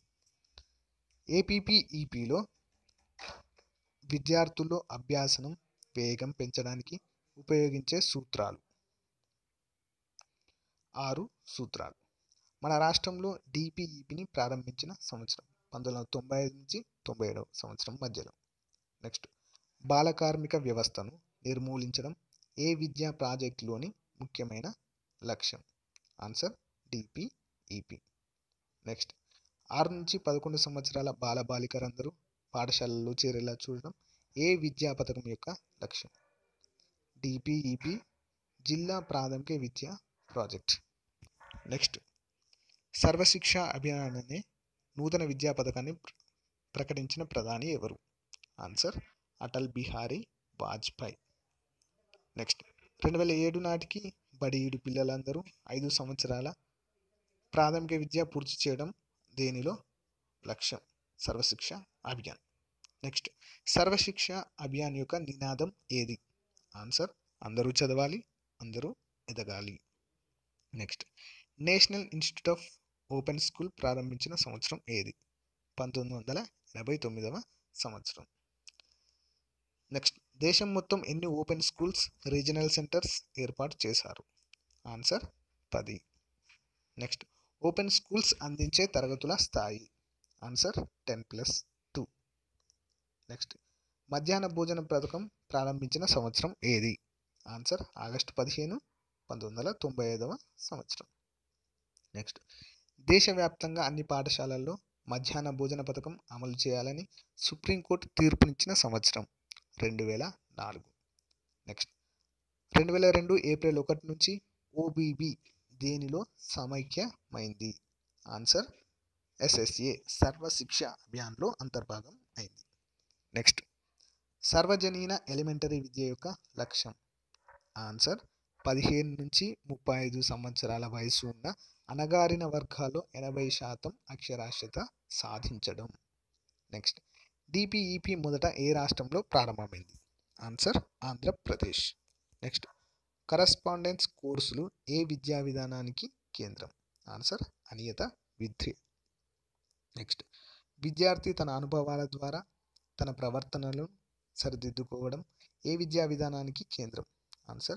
ఏపీపీఈపీలో విద్యార్థుల్లో అభ్యాసనం వేగం పెంచడానికి ఉపయోగించే సూత్రాలు ఆరు సూత్రాలు మన రాష్ట్రంలో డిపిఈపిని ప్రారంభించిన సంవత్సరం పంతొమ్మిది వందల తొంభై ఐదు నుంచి తొంభై ఏడవ సంవత్సరం మధ్యలో నెక్స్ట్ బాలకార్మిక వ్యవస్థను నిర్మూలించడం ఏ విద్యా ప్రాజెక్టులోని ముఖ్యమైన లక్ష్యం ఆన్సర్ డిపిఈపి నెక్స్ట్ ఆరు నుంచి పదకొండు సంవత్సరాల బాలబాలికలందరూ పాఠశాలల్లో చేరేలా చూడడం ఏ విద్యా పథకం యొక్క లక్ష్యం డిపిఈపి జిల్లా ప్రాథమిక విద్యా ప్రాజెక్ట్ నెక్స్ట్ సర్వశిక్ష అభియాన్ అనే నూతన విద్యా పథకాన్ని ప్ర- ప్రకటించిన ప్రధాని ఎవరు ఆన్సర్ అటల్ బిహారీ వాజ్పేయి నెక్స్ట్ రెండు వేల ఏడు నాటికి బడియుడు పిల్లలందరూ ఐదు సంవత్సరాల ప్రాథమిక విద్య పూర్తి చేయడం దేనిలో లక్ష్యం సర్వశిక్ష అభియాన్ నెక్స్ట్ సర్వశిక్ష అభియాన్ యొక్క నినాదం ఏది ఆన్సర్ అందరూ చదవాలి అందరూ ఎదగాలి next national institute of open school ప్రారంభించిన సంవత్సరం ఏది పంతొమ్మిది వందల ఎనభై తొమ్మిదవ సంవత్సరం నెక్స్ట్ దేశం మొత్తం ఎన్ని ఓపెన్ స్కూల్స్ రీజనల్ సెంటర్స్ ఏర్పాటు చేశారు ఆన్సర్ పది నెక్స్ట్ ఓపెన్ స్కూల్స్ అందించే తరగతుల స్థాయి answer ten plus two next మధ్యాహ్న భోజన పథకం ప్రారంభించిన సంవత్సరం ఏది ఆన్సర్ ఆగస్టు పదిహేను పంతొమ్మిది వందల తొంభై ఐదవ సంవత్సరం నెక్స్ట్ దేశవ్యాప్తంగా అన్ని పాఠశాలల్లో మధ్యాహ్న భోజన పథకం అమలు చేయాలని సుప్రీంకోర్టు తీర్పునిచ్చిన సంవత్సరం రెండు వేల నాలుగు నెక్స్ట్ రెండు వేల రెండు ఏప్రిల్ ఒకటి నుంచి ఓబీబీ దేనిలో సమైక్యమైంది ఆన్సర్ ఎస్ఎస్ఏ సర్వశిక్ష అభియాన్లో అంతర్భాగం అయింది నెక్స్ట్ సర్వజనీన ఎలిమెంటరీ విద్య యొక్క లక్ష్యం ఆన్సర్ పదిహేను నుంచి ముప్పై ఐదు సంవత్సరాల వయసు ఉన్న అణగారిన వర్గాల్లో ఎనభై శాతం అక్షరాస్యత సాధించడం నెక్స్ట్ డిపిఈపి మొదట ఏ రాష్ట్రంలో ప్రారంభమైంది ఆన్సర్ ఆంధ్రప్రదేశ్ నెక్స్ట్ కరస్పాండెన్స్ కోర్సులు ఏ విద్యా విధానానికి కేంద్రం ఆన్సర్ అనియత విద్య నెక్స్ట్ విద్యార్థి తన అనుభవాల ద్వారా తన ప్రవర్తనలను సరిదిద్దుకోవడం ఏ విద్యా విధానానికి కేంద్రం ఆన్సర్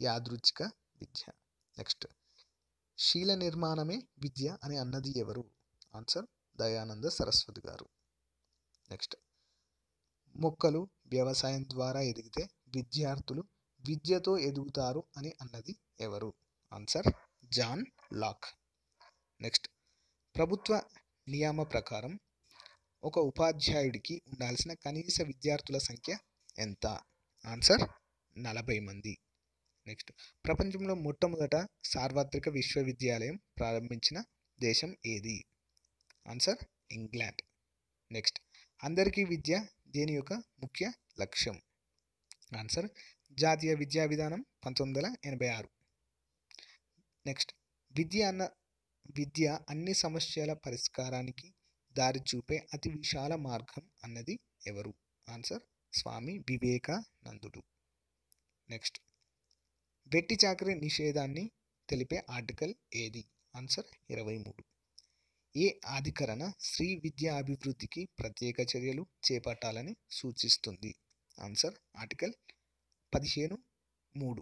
యాదృచ్ఛిక విద్య నెక్స్ట్ శీల నిర్మాణమే విద్య అని అన్నది ఎవరు ఆన్సర్ దయానంద సరస్వతి గారు నెక్స్ట్ మొక్కలు వ్యవసాయం ద్వారా ఎదిగితే విద్యార్థులు విద్యతో ఎదుగుతారు అని అన్నది ఎవరు ఆన్సర్ జాన్ లాక్ నెక్స్ట్ ప్రభుత్వ నియమ ప్రకారం ఒక ఉపాధ్యాయుడికి ఉండాల్సిన కనీస విద్యార్థుల సంఖ్య ఎంత ఆన్సర్ నలభై మంది నెక్స్ట్ ప్రపంచంలో మొట్టమొదట సార్వత్రిక విశ్వవిద్యాలయం ప్రారంభించిన దేశం ఏది ఆన్సర్ ఇంగ్లాండ్ నెక్స్ట్ అందరికీ విద్య దేని యొక్క ముఖ్య లక్ష్యం ఆన్సర్ జాతీయ విద్యా విధానం పంతొమ్మిది వందల ఎనభై ఆరు నెక్స్ట్ విద్య అన్న విద్య అన్ని సమస్యల పరిష్కారానికి దారి చూపే అతి విశాల మార్గం అన్నది ఎవరు ఆన్సర్ స్వామి వివేకానందుడు నెక్స్ట్ వెట్టి చాకరీ నిషేధాన్ని తెలిపే ఆర్టికల్ ఏది ఆన్సర్ ఇరవై మూడు ఏ అధికరణ స్త్రీ విద్యా అభివృద్ధికి ప్రత్యేక చర్యలు చేపట్టాలని సూచిస్తుంది ఆన్సర్ ఆర్టికల్ పదిహేను మూడు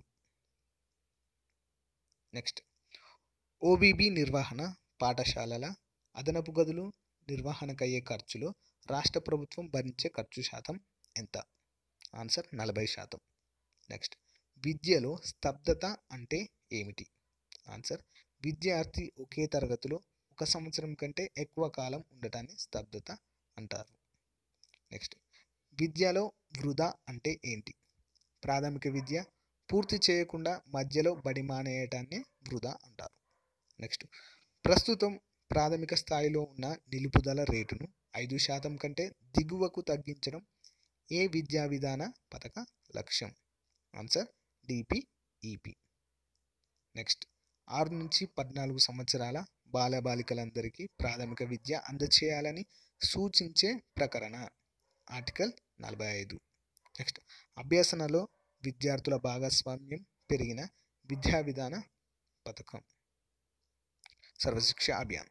నెక్స్ట్ ఓబీబీ నిర్వహణ పాఠశాలల అదనపు గదులు నిర్వహణకయ్యే ఖర్చులో రాష్ట్ర ప్రభుత్వం భరించే ఖర్చు శాతం ఎంత ఆన్సర్ నలభై శాతం నెక్స్ట్ విద్యలో స్తబ్దత అంటే ఏమిటి ఆన్సర్ విద్యార్థి ఒకే తరగతిలో ఒక సంవత్సరం కంటే ఎక్కువ కాలం ఉండటాన్ని స్తబ్దత అంటారు నెక్స్ట్ విద్యలో వృధా అంటే ఏంటి ప్రాథమిక విద్య పూర్తి చేయకుండా మధ్యలో బడి మానేయటాన్ని వృధా అంటారు నెక్స్ట్ ప్రస్తుతం ప్రాథమిక స్థాయిలో ఉన్న నిలుపుదల రేటును ఐదు శాతం కంటే దిగువకు తగ్గించడం ఏ విద్యా విధాన పథక లక్ష్యం ఆన్సర్ డిపిఈపి నెక్స్ట్ ఆరు నుంచి పద్నాలుగు సంవత్సరాల బాలబాలికలందరికీ ప్రాథమిక విద్య అందచేయాలని సూచించే ప్రకరణ ఆర్టికల్ నలభై ఐదు నెక్స్ట్ అభ్యసనలో విద్యార్థుల భాగస్వామ్యం పెరిగిన విద్యా విధాన పథకం సర్వశిక్ష అభియాన్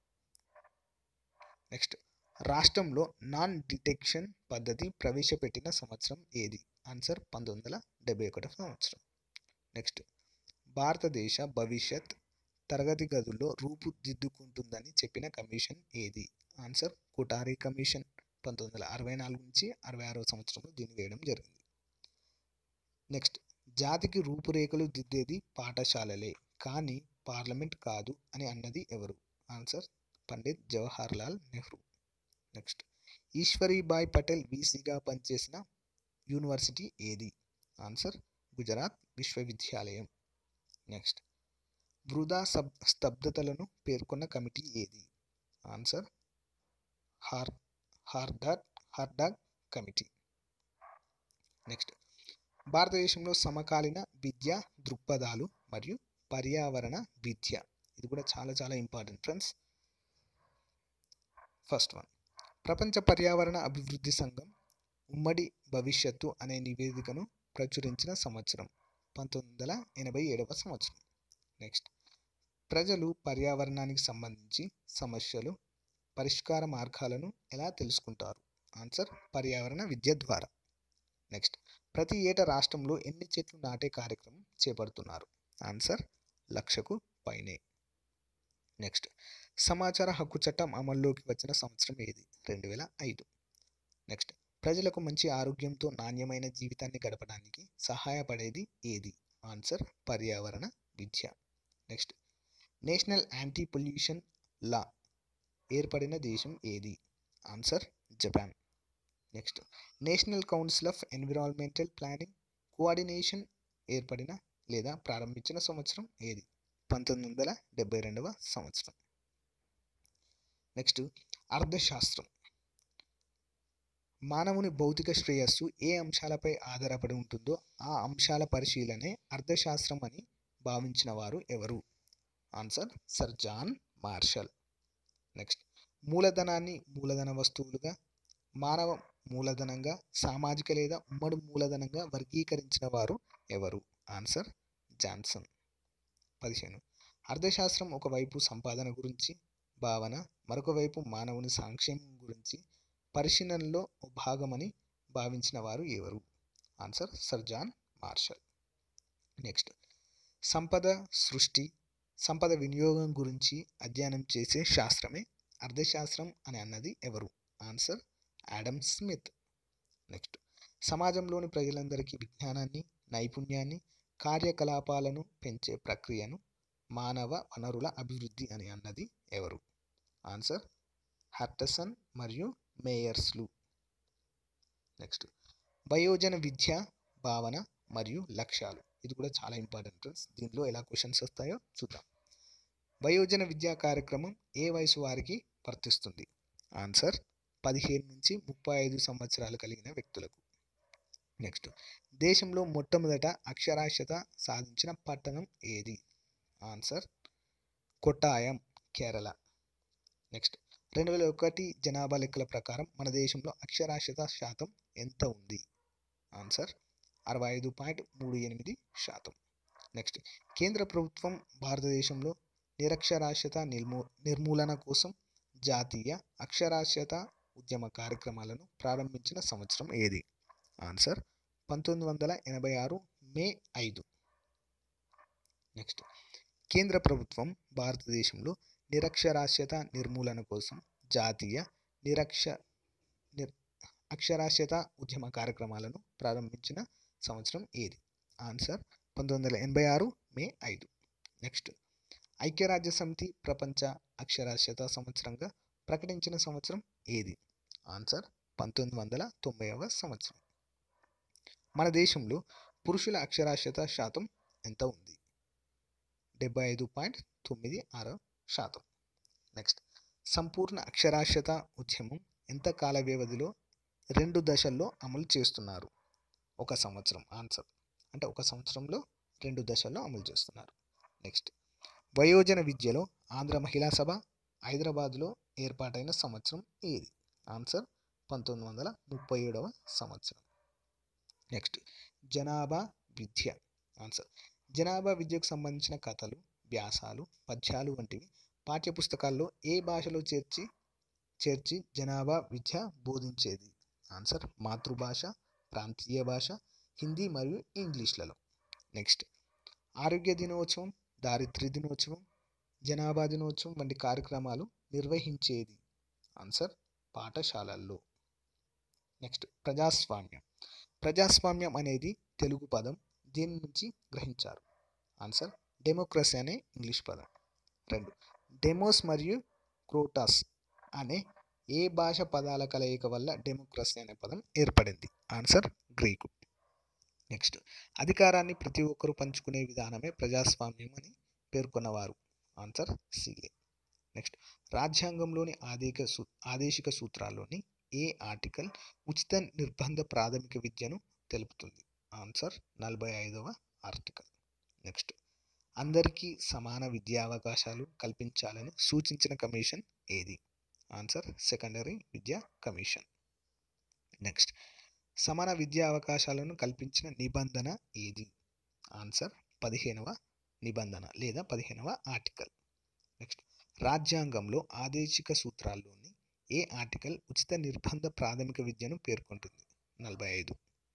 నెక్స్ట్ రాష్ట్రంలో నాన్ డిటెక్షన్ పద్ధతి ప్రవేశపెట్టిన సంవత్సరం ఏది ఆన్సర్ పంతొమ్మిది వందల డెబ్బై ఒకటో సంవత్సరం నెక్స్ట్ భారతదేశ భవిష్యత్ తరగతి గదుల్లో రూపుదిద్దుకుంటుందని చెప్పిన కమిషన్ ఏది ఆన్సర్ కుటారి కమిషన్ పంతొమ్మిది వందల అరవై నాలుగు నుంచి అరవై ఆరో సంవత్సరంలో దీన్ని వేయడం జరిగింది నెక్స్ట్ జాతికి రూపురేఖలు దిద్దేది పాఠశాలలే కానీ పార్లమెంట్ కాదు అని అన్నది ఎవరు answer Pandit Jawaharlal Nehru next Ishwaribai Patel వీసీగా పనిచేసిన యూనివర్సిటీ ఏది ఆన్సర్ గుజరాత్ విశ్వవిద్యాలయం నెక్స్ట్ వృధా సబ్ స్తబ్దతలను పేర్కొన్న కమిటీ ఏది answer Har Hartog Hartog committee next భారతదేశంలో సమకాలీన విద్యా దృక్పథాలు మరియు పర్యావరణ విద్య ఇది కూడా చాలా చాలా ఇంపార్టెంట్ ఫ్రెండ్స్ ఫస్ట్ వన్ ప్రపంచ పర్యావరణ అభివృద్ధి సంఘం ఉమ్మడి భవిష్యత్తు అనే నివేదికను ప్రచురించిన సంవత్సరం పంతొమ్మిది వందల ఎనభై ఏడవ సంవత్సరం నెక్స్ట్ ప్రజలు పర్యావరణానికి సంబంధించి సమస్యలు పరిష్కార మార్గాలను ఎలా తెలుసుకుంటారు ఆన్సర్ పర్యావరణ విద్య ద్వారా నెక్స్ట్ ప్రతి ఏటా రాష్ట్రంలో ఎన్ని చెట్లు నాటే కార్యక్రమం చేపడుతున్నారు ఆన్సర్ లక్షకు పైనే నెక్స్ట్ సమాచార హక్కు చట్టం అమల్లోకి వచ్చిన సంవత్సరం ఏది రెండు వేల ఐదు నెక్స్ట్ ప్రజలకు మంచి ఆరోగ్యంతో నాణ్యమైన జీవితాన్ని గడపడానికి సహాయపడేది ఏది ఆన్సర్ పర్యావరణ విద్య next national anti pollution law ఏర్పడిన దేశం ఏది answer Japan next national council of environmental planning coordination ఏర్పడిన లేదా ప్రారంభించిన సంవత్సరం ఏది పంతొమ్మిది వందల డెబ్బై రెండవ సంవత్సరం నెక్స్ట్ అర్థశాస్త్రం మానవుని భౌతిక శ్రేయస్సు ఏ అంశాలపై ఆధారపడి ఉంటుందో ఆ అంశాల పరిశీలనే అర్థశాస్త్రం అని భావించిన వారు ఎవరు answer sir John Marshall next మూలధనాన్ని మూలధన వస్తువులుగా మానవ మూలధనంగా సామాజిక లేదా ఉమ్మడి మూలధనంగా వర్గీకరించిన వారు ఎవరు ఆన్సర్ జాన్సన్ పదిహేను అర్థశాస్త్రం ఒకవైపు సంపాదన గురించి భావన మరొక వైపు మానవుని సంక్షేమం గురించి పరిశీలనలో భాగమని భావించిన వారు ఎవరు answer sir John Marshall next సంపద సృష్టి సంపద వినియోగం గురించి అధ్యయనం చేసే శాస్త్రమే అర్థశాస్త్రం అని అన్నది ఎవరు ఆన్సర్ యాడమ్ స్మిత్ నెక్స్ట్ సమాజంలోని ప్రజలందరికీ విజ్ఞానాన్ని నైపుణ్యాన్ని కార్యకలాపాలను పెంచే ప్రక్రియను మానవ వనరుల అభివృద్ధి అని అన్నది ఎవరు ఆన్సర్ హర్టసన్ మరియు మేయర్స్లు నెక్స్ట్ వయోజన విద్య భావన మరియు లక్ష్యాలు ఇది కూడా చాలా ఇంపార్టెంట్ ఫ్రెండ్స్ దీనిలో ఎలా క్వశ్చన్స్ వస్తాయో చూద్దాం వయోజన విద్యా కార్యక్రమం ఏ వయసు వారికి వర్తిస్తుంది ఆన్సర్ పదిహేను నుంచి ముప్పై ఐదు సంవత్సరాలు కలిగిన వ్యక్తులకు నెక్స్ట్ దేశంలో మొట్టమొదట అక్షరాస్యత సాధించిన పట్టణం ఏది ఆన్సర్ కొట్టాయం కేరళ నెక్స్ట్ రెండు వేల ఒకటి జనాభా లెక్కల ప్రకారం మన దేశంలో అక్షరాస్యత శాతం ఎంత ఉంది ఆన్సర్ అరవై ఐదు పాయింట్ మూడు ఎనిమిది శాతం నెక్స్ట్ కేంద్ర ప్రభుత్వం భారతదేశంలో నిరక్షరాస్యత నిర్మూ నిర్మూలన కోసం జాతీయ అక్షరాస్యత ఉద్యమ కార్యక్రమాలను ప్రారంభించిన సంవత్సరం ఏది ఆన్సర్ పంతొమ్మిది వందల ఎనభై ఆరు మే ఐదు నెక్స్ట్ కేంద్ర ప్రభుత్వం భారతదేశంలో నిరక్షరాస్యత నిర్మూలన కోసం జాతీయ నిరక్ష నిర్ అక్షరాస్యత ఉద్యమ కార్యక్రమాలను ప్రారంభించిన సంవత్సరం ఏది ఆన్సర్ పంతొమ్మిది వందల ఎనభై ఆరు మే ఐదు నెక్స్ట్ ఐక్యరాజ్య సమితి ప్రపంచ అక్షరాస్యత సంవత్సరంగా ప్రకటించిన సంవత్సరం ఏది ఆన్సర్ పంతొమ్మిది వందల తొంభైవ సంవత్సరం మన దేశంలో పురుషుల అక్షరాస్యత శాతం ఎంత ఉంది డెబ్బై ఐదు పాయింట్ తొమ్మిది ఆరు శాతం నెక్స్ట్ సంపూర్ణ అక్షరాస్యత ఉద్యమం ఎంత కాల వ్యవధిలో రెండు దశల్లో అమలు చేస్తున్నారు ఒక సంవత్సరం ఆన్సర్ అంటే ఒక సంవత్సరంలో రెండు దశల్లో అమలు చేస్తున్నారు నెక్స్ట్ వయోజన విద్యలో ఆంధ్ర మహిళా సభ హైదరాబాద్లో ఏర్పాటైన సంవత్సరం ఏది ఆన్సర్ పంతొమ్మిది వందల ముప్పై ఏడవ సంవత్సరం నెక్స్ట్ జనాభా విద్య ఆన్సర్ జనాభా విద్యకు సంబంధించిన కథలు వ్యాసాలు పద్యాలు వంటివి పాఠ్యపుస్తకాల్లో ఏ భాషలో చేర్చి చేర్చి జనాభా విద్య బోధించేది ఆన్సర్ మాతృభాష ప్రాంతీయ భాష హిందీ మరియు ఇంగ్లీష్లలో నెక్స్ట్ ఆరోగ్య దినోత్సవం దారిద్ర్య దినోత్సవం జనాభా దినోత్సవం వంటి కార్యక్రమాలు నిర్వహించేది ఆన్సర్ పాఠశాలల్లో నెక్స్ట్ ప్రజాస్వామ్యం ప్రజాస్వామ్యం అనేది తెలుగు పదం దీని నుంచి గ్రహించారు ఆన్సర్ డెమోక్రసీ అనే ఇంగ్లీష్ పదం రెండు డెమోస్ మరియు క్రోటాస్ అనే ఏ భాష పదాల కలయిక వల్ల డెమోక్రసీ అనే పదం ఏర్పడింది ఆన్సర్ గ్రీకు నెక్స్ట్ అధికారాన్ని ప్రతి ఒక్కరూ పంచుకునే విధానమే ప్రజాస్వామ్యం అని పేర్కొన్నవారు ఆన్సర్ సిఏ నెక్స్ట్ రాజ్యాంగంలోని ఆదేక సూ ఆదేశిక సూత్రాల్లోని ఏ ఆర్టికల్ ఉచిత నిర్బంధ ప్రాథమిక విద్యను తెలుపుతుంది ఆన్సర్ నలభై ఐదవ ఆర్టికల్ నెక్స్ట్ అందరికీ సమాన విద్యావకాశాలు కల్పించాలని సూచించిన కమిషన్ ఏది ఆన్సర్ సెకండరీ విద్యా కమిషన్ నెక్స్ట్ సమాన విద్యా అవకాశాలను కల్పించిన నిబంధన ఏది ఆన్సర్ పదిహేనవ నిబంధన లేదా పదిహేనవ ఆర్టికల్ నెక్స్ట్ రాజ్యాంగంలో ఆదేశిక సూత్రాల్లోని ఏ ఆర్టికల్ ఉచిత నిర్బంధ ప్రాథమిక విద్యను పేర్కొంటుంది నలభై ఐదు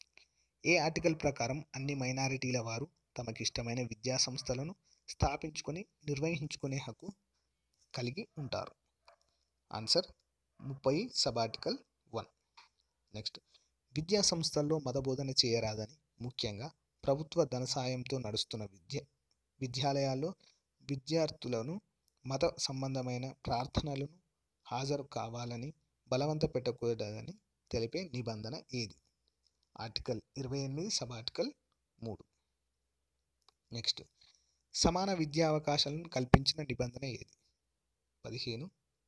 ఏ ఆర్టికల్ ప్రకారం అన్ని మైనారిటీల వారు తమకిష్టమైన విద్యా సంస్థలను స్థాపించుకొని నిర్వహించుకునే హక్కు కలిగి ఉంటారు ఆన్సర్ ముప్పై సబ్ ఆర్టికల్ వన్ నెక్స్ట్ విద్యా సంస్థల్లో మతబోధన చేయరాదని ముఖ్యంగా ప్రభుత్వ ధన సాయంతో నడుస్తున్న విద్య విద్యాలయాల్లో విద్యార్థులను మత సంబంధమైన ప్రార్థనలను హాజరు కావాలని బలవంత పెట్టకూడదని తెలిపే నిబంధన ఏది ఆర్టికల్ ఇరవై ఎనిమిది సబ్ ఆర్టికల్ మూడు నెక్స్ట్ సమాన విద్యా అవకాశాలను కల్పించిన నిబంధన ఏది పదిహేను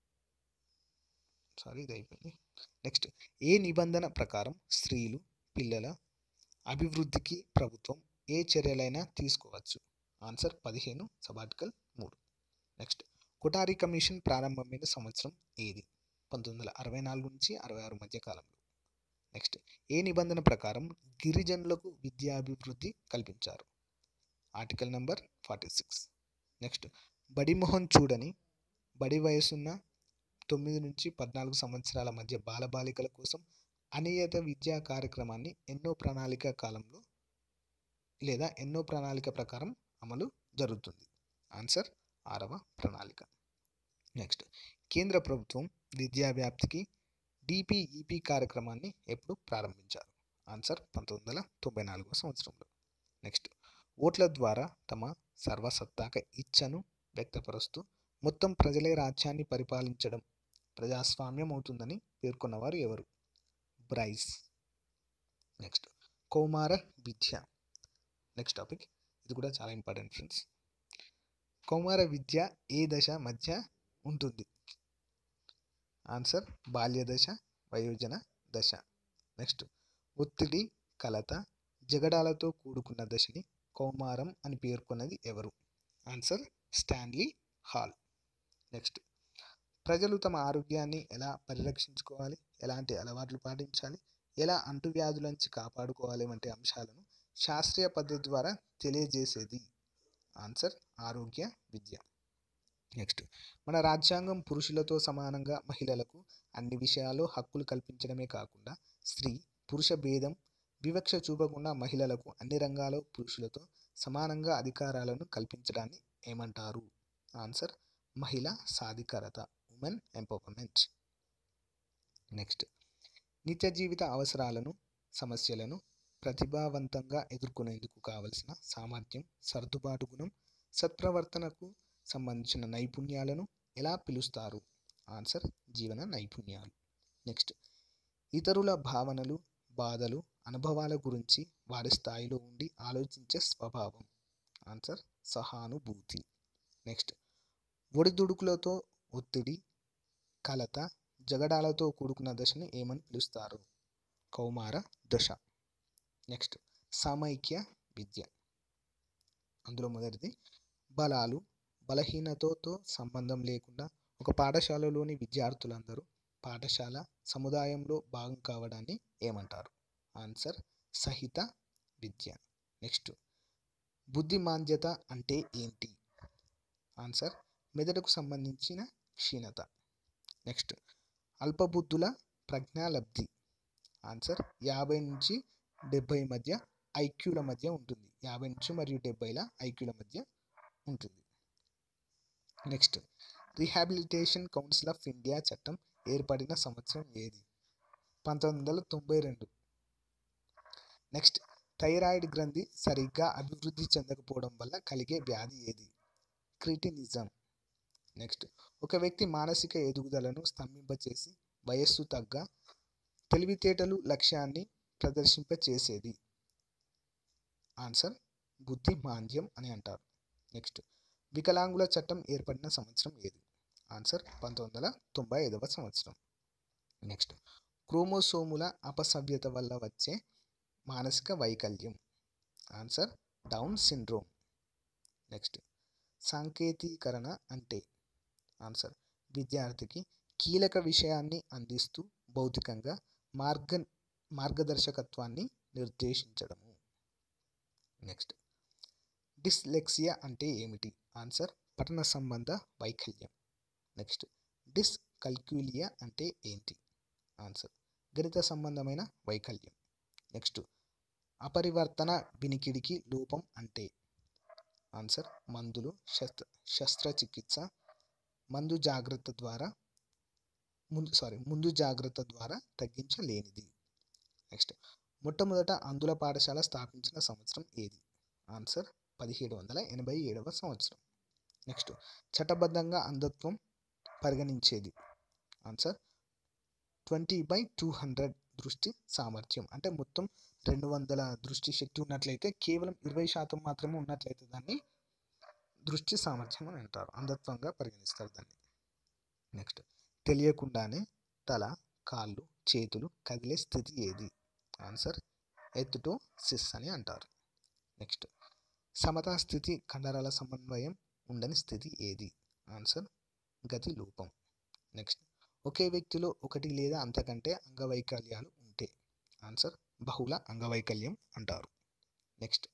సారీ ఇది అయిపోయింది నెక్స్ట్ ఏ నిబంధన ప్రకారం స్త్రీలు పిల్లల అభివృద్ధికి ప్రభుత్వం ఏ చర్యలైనా తీసుకోవచ్చు ఆన్సర్ పదిహేను సబ్ ఆర్టికల్ మూడు నెక్స్ట్ కొటారి కమిషన్ ప్రారంభమైన సంవత్సరం ఏది పంతొమ్మిది వందల అరవై నాలుగు నుంచి అరవై ఆరు మధ్య కాలంలో నెక్స్ట్ ఏ నిబంధన ప్రకారం గిరిజనులకు విద్యాభివృద్ధి కల్పించారు article number forty six next బడిమొహం చూడని బడి వయసున్న తొమ్మిది నుంచి పద్నాలుగు సంవత్సరాల మధ్య బాలబాలికల కోసం అనియత విద్యా కార్యక్రమాన్ని ఎన్నో ప్రణాళిక కాలంలో లేదా ఎన్నో ప్రణాళిక ప్రకారం అమలు జరుగుతుంది ఆన్సర్ ఆరవ ప్రణాళిక నెక్స్ట్ కేంద్ర ప్రభుత్వం విద్యా వ్యాప్తికి డిపిఈపి కార్యక్రమాన్ని ఎప్పుడు ప్రారంభించారు ఆన్సర్ పంతొమ్మిది వందల తొంభై నాలుగవ సంవత్సరంలో నెక్స్ట్ ఓట్ల ద్వారా తమ సర్వసత్తాక ఇచ్చను వ్యక్తపరుస్తూ మొత్తం ప్రజలే రాజ్యాన్ని పరిపాలించడం ప్రజాస్వామ్యం అవుతుందని పేర్కొన్నవారు ఎవరు బ్రైస్ నెక్స్ట్ కౌమార విద్య నెక్స్ట్ టాపిక్ ఇది కూడా చాలా ఇంపార్టెంట్ ఫ్రెండ్స్ కౌమార విద్య ఏ దశ మధ్య ఉంటుంది ఆన్సర్ బాల్య దశ వయోజన దశ నెక్స్ట్ ఒత్తిడి కలత జగడాలతో కూడుకున్న దశని కౌమారం అని పేర్కొన్నది ఎవరు ఆన్సర్ స్టాన్లీ హాల్ నెక్స్ట్ ప్రజలు తమ ఆరోగ్యాన్ని ఎలా పరిరక్షించుకోవాలి ఎలాంటి అలవాట్లు పాటించాలి ఎలా అంటువ్యాధుల నుంచి కాపాడుకోవాలి వంటి అంశాలను శాస్త్రీయ పద్ధతి ద్వారా తెలియజేసేది ఆన్సర్ ఆరోగ్య విద్య నెక్స్ట్ మన రాజ్యాంగం పురుషులతో సమానంగా మహిళలకు అన్ని విషయాల్లో హక్కులు కల్పించడమే కాకుండా స్త్రీ పురుష భేదం వివక్ష చూపకుండా మహిళలకు అన్ని రంగాల్లో పురుషులతో సమానంగా అధికారాలను కల్పించడాన్ని ఏమంటారు ఆన్సర్ మహిళా సాధికారత ఉమెన్ ఎంపవర్మెంట్ నెక్స్ట్ నిత్య జీవిత అవసరాలను సమస్యలను ప్రతిభావంతంగా ఎదుర్కొనేందుకు కావలసిన సామర్థ్యం సర్దుబాటు గుణం సత్ప్రవర్తనకు సంబంధించిన నైపుణ్యాలను ఎలా పిలుస్తారు ఆన్సర్ జీవన నైపుణ్యాలు నెక్స్ట్ ఇతరుల భావనలు బాధలు అనుభవాల గురించి వారి స్థాయిలో ఉండి ఆలోచించే స్వభావం ఆన్సర్ సహానుభూతి నెక్స్ట్ ఒడిదుడుకులతో ఒత్తిడి కలత జగడాలతో కూడుకున్న దశని ఏమని పిలుస్తారు కౌమార దశ నెక్స్ట్ సామైక్య విద్య అందులో మొదటిది బలాలు బలహీనతతో సంబంధం లేకుండా ఒక పాఠశాలలోని విద్యార్థులందరూ పాఠశాల సముదాయంలో భాగం కావడాన్ని ఏమంటారు ఆన్సర్ సహిత విద్య నెక్స్ట్ బుద్ధిమాంద్యత అంటే ఏంటి ఆన్సర్ మెదడుకు సంబంధించిన క్షీణత నెక్స్ట్ అల్పబుద్ధుల ప్రజ్ఞాలబ్ధి ఆన్సర్ యాభై నుంచి డెబ్బై మధ్య ఐక్యూల మధ్య ఉంటుంది యాభై నుంచి మరియు డెబ్బైల ఐక్యూల మధ్య ఉంటుంది next rehabilitation council of India చట్టం ఏర్పడిన సంవత్సరం ఏది పంతొమ్మిది వందల తొంభై రెండు నెక్స్ట్ థైరాయిడ్ గ్రంథి సరిగ్గా అభివృద్ధి చెందకపోవడం వల్ల కలిగే వ్యాధి ఏది క్రిటినిజం నెక్స్ట్ ఒక వ్యక్తి మానసిక ఎదుగుదలను స్తంభింపచేసి వయస్సు తగ్గ తెలివితేటలు లక్ష్యాన్ని ప్రదర్శింపచేసేది ఆన్సర్ బుద్ధి మాంద్యం అని అంటారు నెక్స్ట్ వికలాంగుల చట్టం ఏర్పడిన సంవత్సరం ఏది ఆన్సర్ పంతొమ్మిది వందల తొంభై ఐదవ సంవత్సరం నెక్స్ట్ క్రోమోసోముల అపసవ్యత వల్ల వచ్చే మానసిక వైకల్యం ఆన్సర్ డౌన్ సిండ్రోమ్ నెక్స్ట్ సాంకేతీకరణ అంటే ఆన్సర్ విద్యార్థికి కీలక విషయాన్ని అందిస్తూ భౌతికంగా మార్గ మార్గదర్శకత్వాన్ని నిర్దేశించడము నెక్స్ట్ డిస్లెక్సియా అంటే ఏమిటి ఆన్సర్ పఠన సంబంధ వైకల్యం నెక్స్ట్ డిస్ కల్క్యూలియా అంటే ఏంటి ఆన్సర్ గణిత సంబంధమైన వైకల్యం నెక్స్ట్ అపరివర్తన వినికిడికి లోపం అంటే ఆన్సర్ మందులు శస్త్ర శస్త్రచికిత్స మందు జాగ్రత్త ద్వారా ముందు సారీ ముందు జాగ్రత్త ద్వారా తగ్గించలేనిది నెక్స్ట్ మొట్టమొదట అందుల పాఠశాల స్థాపించిన సంవత్సరం ఏది ఆన్సర్ పదిహేడు వందల ఎనభై ఏడవ సంవత్సరం నెక్స్ట్ చట్టబద్ధంగా అంధత్వం పరిగణించేది answer twenty by two hundred దృష్టి సామర్థ్యం అంటే మొత్తం రెండు వందల దృష్టి శక్తి ఉన్నట్లయితే కేవలం ఇరవై శాతం మాత్రమే ఉన్నట్లయితే దాన్ని దృష్టి సామర్థ్యం అని అంటారు అంధత్వంగా పరిగణిస్తారు దాన్ని నెక్స్ట్ తెలియకుండానే తల కాళ్ళు చేతులు కదిలే స్థితి ఏది ఆన్సర్ ఎత్తుటో సిస్ అని అంటారు నెక్స్ట్ సమతా స్థితి కండరాల సమన్వయం ఉండని స్థితి ఏది ఆన్సర్ గతి లోపం నెక్స్ట్ ఒకే వ్యక్తిలో ఒకటి లేదా అంతకంటే అంగవైకల్యాలు ఉంటే ఆన్సర్ బహుళ అంగవైకల్యం అంటారు నెక్స్ట్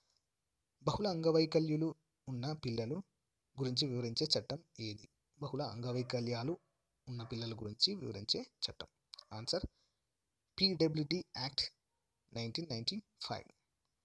బహుళ అంగవైకల్యులు ఉన్న పిల్లలు గురించి వివరించే చట్టం ఏది బహుళ అంగవైకల్యాలు ఉన్న పిల్లల గురించి వివరించే చట్టం answer PWD act nineteen ninety five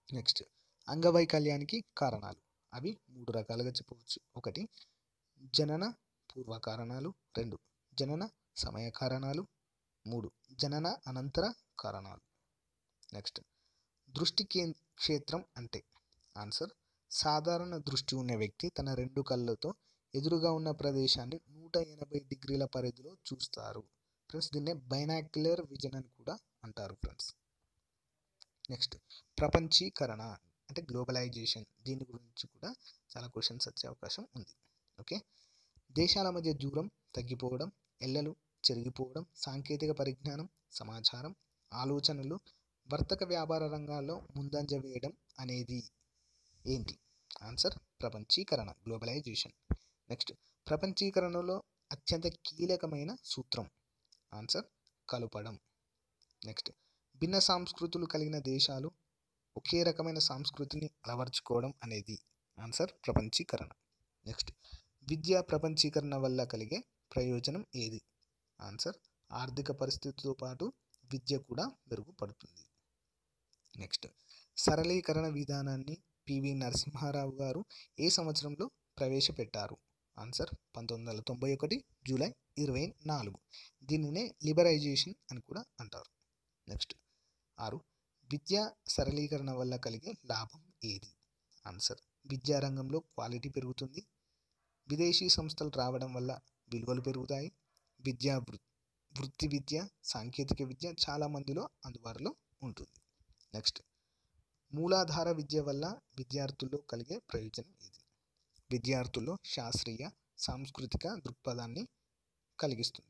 next అంగవైకల్యానికి కారణాలు అవి మూడు రకాలుగా చెప్పవచ్చు ఒకటి జనన పూర్వ కారణాలు రెండు జనన సమయ కారణాలు మూడు జనన అనంతర కారణాలు నెక్స్ట్ దృష్టి కే క్షేత్రం అంటే ఆన్సర్ సాధారణ దృష్టి ఉన్న వ్యక్తి తన రెండు కళ్ళతో ఎదురుగా ఉన్న ప్రదేశాన్ని నూట ఎనభై డిగ్రీల పరిధిలో చూస్తారు ఫ్రెండ్స్ దీన్నే బైనాక్యులర్ విజన్ అని కూడా అంటారు ఫ్రెండ్స్ నెక్స్ట్ ప్రపంచీకరణ అంటే గ్లోబలైజేషన్ దీని గురించి కూడా చాలా క్వశ్చన్స్ వచ్చే అవకాశం ఉంది ఓకే దేశాల మధ్య దూరం తగ్గిపోవడం ఎల్లలు చెరిగిపోవడం సాంకేతిక పరిజ్ఞానం సమాచారం ఆలోచనలు వర్తక వ్యాపార రంగాల్లో ముందంజ వేయడం అనేది ఏంటి ఆన్సర్ ప్రపంచీకరణ గ్లోబలైజేషన్ నెక్స్ట్ ప్రపంచీకరణలో అత్యంత కీలకమైన సూత్రం ఆన్సర్ కలపడం నెక్స్ట్ భిన్న సంస్కృతులు కలిగిన దేశాలు ఒకే రకమైన సంస్కృతిని అలవర్చుకోవడం అనేది ఆన్సర్ ప్రపంచీకరణ నెక్స్ట్ విద్యా ప్రపంచీకరణ వల్ల కలిగే ప్రయోజనం ఏది ఆన్సర్ ఆర్థిక పరిస్థితితో పాటు విద్య కూడా మెరుగుపడుతుంది నెక్స్ట్ సరళీకరణ విధానాన్ని పివి నరసింహారావు గారు ఏ సంవత్సరంలో ప్రవేశపెట్టారు ఆన్సర్ పంతొమ్మిది వందల తొంభై ఒకటి జూలై ఇరవై నాలుగు దీనినే లిబరైజేషన్ అని కూడా అంటారు నెక్స్ట్ ఆరు విద్యా సరళీకరణ వల్ల కలిగే లాభం ఏది ఆన్సర్ విద్యారంగంలో క్వాలిటీ పెరుగుతుంది విదేశీ సంస్థలు రావడం వల్ల విలువలు పెరుగుతాయి విద్యా వృ వృత్తి విద్య సాంకేతిక విద్య చాలా మందిలో అందుబాటులో ఉంటుంది నెక్స్ట్ మూలాధార విద్య వల్ల విద్యార్థుల్లో కలిగే ప్రయోజనం ఏది విద్యార్థుల్లో శాస్త్రీయ సాంస్కృతిక దృక్పథాన్ని కలిగిస్తుంది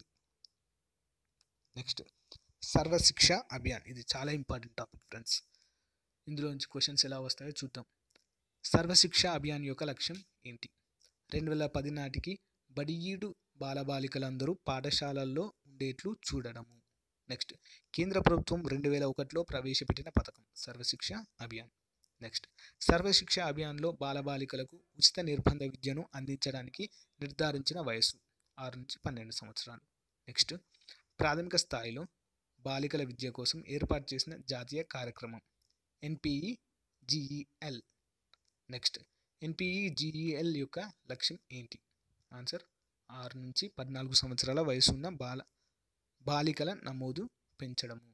నెక్స్ట్ సర్వశిక్ష అభియాన్ ఇది చాలా ఇంపార్టెంట్ టాపిక్ ఫ్రెండ్స్ ఇందులో నుంచి క్వశ్చన్స్ ఎలా వస్తాయో చూద్దాం సర్వశిక్ష అభియాన్ యొక్క లక్ష్యం ఏంటి రెండు వేల పది నాటికి బడియీడు బాలబాలికలందరూ పాఠశాలల్లో ఉండేట్లు చూడడము నెక్స్ట్ కేంద్ర ప్రభుత్వం రెండు వేల ఒకటిలో ప్రవేశపెట్టిన పథకం సర్వశిక్ష అభియాన్ నెక్స్ట్ సర్వశిక్ష అభియాన్లో బాలబాలికలకు ఉచిత నిర్బంధ విద్యను అందించడానికి నిర్ధారించిన వయస్సు ఆరు నుంచి పన్నెండు సంవత్సరాలు నెక్స్ట్ ప్రాథమిక స్థాయిలో బాలికల విద్య కోసం ఏర్పాటు చేసిన జాతీయ కార్యక్రమం NPE GEL next NPE GEL యొక్క లక్ష్యం ఏంటి ఆన్సర్ ఆరు నుంచి పద్నాలుగు సంవత్సరాల వయసు ఉన్న బాల బాలికల నమోదు పెంచడము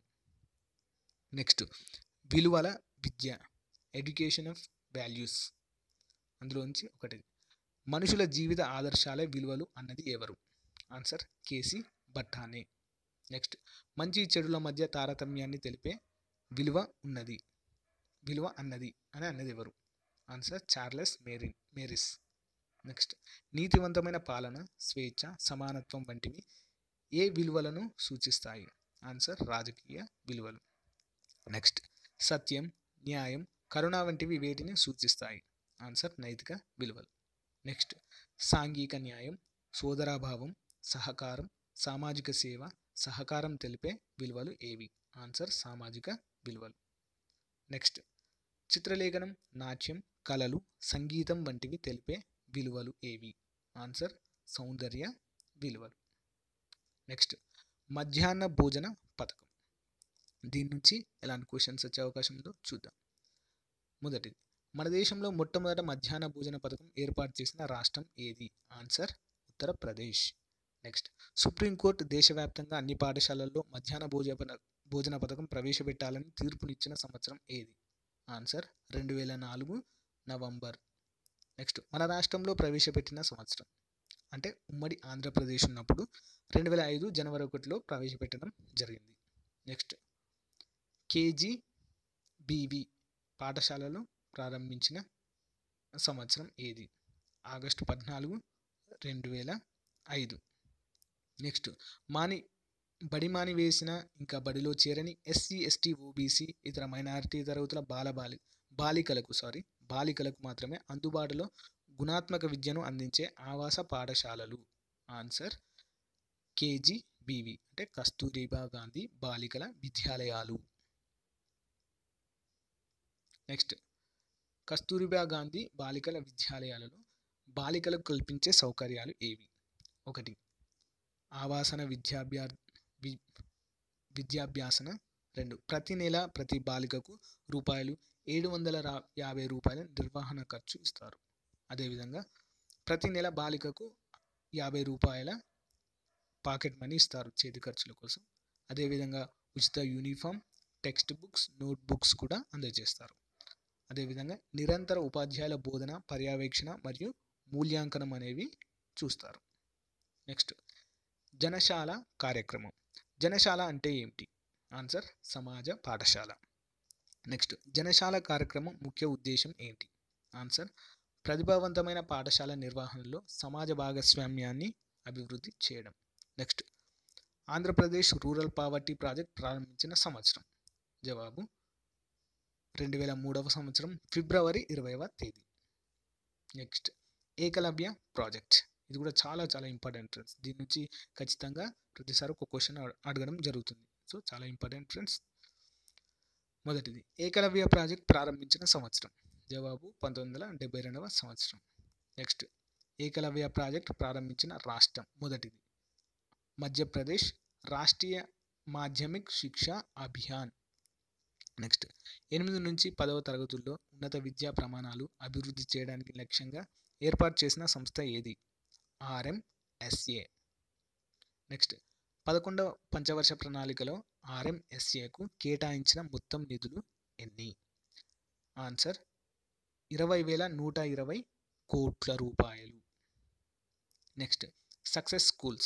నెక్స్ట్ విలువల విద్య ఎడ్యుకేషన్ ఆఫ్ వాల్యూస్ అందులోంచి ఒకటి మనుషుల జీవిత ఆదర్శాలే విలువలు అన్నది ఎవరు ఆన్సర్ కేసి బఠానే నెక్స్ట్ మంచి చెడుల మధ్య తారతమ్యాన్ని తెలిపే విలువ ఉన్నది విలువ అన్నది అని అన్నది ఎవరు answer Charles Mary Meris next నీతివంతమైన పాలన స్వేచ్ఛ సమానత్వం వంటివి ఏ విలువలను సూచిస్తాయి ఆన్సర్ రాజకీయ విలువలు నెక్స్ట్ సత్యం న్యాయం కరుణ వంటివి వేటిని సూచిస్తాయి ఆన్సర్ నైతిక విలువలు నెక్స్ట్ సాంఘిక న్యాయం సోదరాభావం సహకారం సామాజిక సేవ సహకారం తెలిపే విలువలు ఏవి ఆన్సర్ సామాజిక విలువలు నెక్స్ట్ చిత్రలేఖనం నాట్యం కళలు సంగీతం వంటివి తెలిపే విలువలు ఏవి ఆన్సర్ సౌందర్య విలువలు నెక్స్ట్ మధ్యాహ్న భోజన పథకం దీని నుంచి ఎలాంటి క్వశ్చన్స్ వచ్చే అవకాశం ఉందో చూద్దాం మొదటిది మన దేశంలో మొట్టమొదట మధ్యాహ్న భోజన పథకం ఏర్పాటు చేసిన రాష్ట్రం ఏది ఆన్సర్ ఉత్తరప్రదేశ్ నెక్స్ట్ సుప్రీంకోర్టు దేశవ్యాప్తంగా అన్ని పాఠశాలల్లో మధ్యాహ్న భోజన భోజన పథకం ప్రవేశపెట్టాలని తీర్పునిచ్చిన సంవత్సరం ఏది ఆన్సర్ రెండు వేల నాలుగు నవంబర్ నెక్స్ట్ మన రాష్ట్రంలో ప్రవేశపెట్టిన సంవత్సరం అంటే ఉమ్మడి ఆంధ్రప్రదేశ్ ఉన్నప్పుడు రెండు వేల ఐదు జనవరి ఒకటిలో ప్రవేశపెట్టడం జరిగింది నెక్స్ట్ కేజీ బీవి పాఠశాలలు ప్రారంభించిన సంవత్సరం ఏది ఆగస్టు పద్నాలుగు రెండు వేల ఐదు నెక్స్ట్ మాని బడి మాని వేసిన ఇంకా బడిలో చేరని ఎస్సీ ఎస్టీ ఓబీసీ ఇతర మైనారిటీ తరగతుల బాలబాలి బాలికలకు సారీ బాలికలకు మాత్రమే అందుబాటులో గుణాత్మక విద్యను అందించే ఆవాస పాఠశాలలు ఆన్సర్ కేజీ బీవి అంటే కస్తూరిబా గాంధీ బాలికల విద్యాలయాలు నెక్స్ట్ కస్తూరిబా గాంధీ బాలికల విద్యాలయాలలో బాలికలకు కల్పించే సౌకర్యాలు ఏవి ఒకటి ఆవాసన విద్యాభ్యా వి విద్యాభ్యాసన రెండు ప్రతి నెల ప్రతి బాలికకు రూపాయలు ఏడు వందల రా యాభై రూపాయల నిర్వహణ ఖర్చు ఇస్తారు అదేవిధంగా ప్రతి నెల బాలికకు యాభై రూపాయల పాకెట్ మనీ ఇస్తారు చేతి ఖర్చుల కోసం అదేవిధంగా ఉచిత uniform text books note books కూడా అందజేస్తారు అదేవిధంగా నిరంతర ఉపాధ్యాయుల బోధన పర్యవేక్షణ మరియు మూల్యాంకనం అనేవి చూస్తారు నెక్స్ట్ జనశాల కార్యక్రమం జనశాల అంటే ఏమిటి ఆన్సర్ సమాజ పాఠశాల నెక్స్ట్ జనశాల కార్యక్రమం ముఖ్య ఉద్దేశం ఏంటి ఆన్సర్ ప్రతిభావంతమైన పాఠశాల నిర్వహణలో సమాజ భాగస్వామ్యాన్ని అభివృద్ధి చేయడం next Andhra Pradesh rural poverty project ప్రారంభించిన సంవత్సరం జవాబు రెండు వేల మూడవ సంవత్సరం ఫిబ్రవరి ఇరవైవ తేదీ నెక్స్ట్ ఏకలవ్య ప్రాజెక్ట్ ఇది కూడా చాలా చాలా ఇంపార్టెంట్ ఫ్రెండ్స్ దీని నుంచి ఖచ్చితంగా ప్రతిసారి ఒక క్వశ్చన్ అడగడం జరుగుతుంది సో చాలా ఇంపార్టెంట్ ఫ్రెండ్స్ మొదటిది ఏకలవ్య ప్రాజెక్ట్ ప్రారంభించిన సంవత్సరం జవాబు పంతొమ్మిది వందల డెబ్బై రెండవ సంవత్సరం నెక్స్ట్ ఏకలవ్య ప్రాజెక్ట్ ప్రారంభించిన రాష్ట్రం మొదటిది మధ్యప్రదేశ్ రాష్ట్రీయ మాధ్యమిక్ శిక్షా అభియాన్ నెక్స్ట్ ఎనిమిది నుంచి పదవ తరగతుల్లో ఉన్నత విద్యా ప్రమాణాలు అభివృద్ధి చేయడానికి లక్ష్యంగా ఏర్పాటు చేసిన సంస్థ ఏది ఆర్ఎంఎస్ఏ నెక్స్ట్ పదకొండవ పంచవర్ష ప్రణాళికలో ఆర్ఎంఎస్ఏకు కేటాయించిన మొత్తం నిధులు ఎన్ని ఆన్సర్ ఇరవై వేల నూట ఇరవై కోట్ల రూపాయలు నెక్స్ట్ సక్సెస్ స్కూల్స్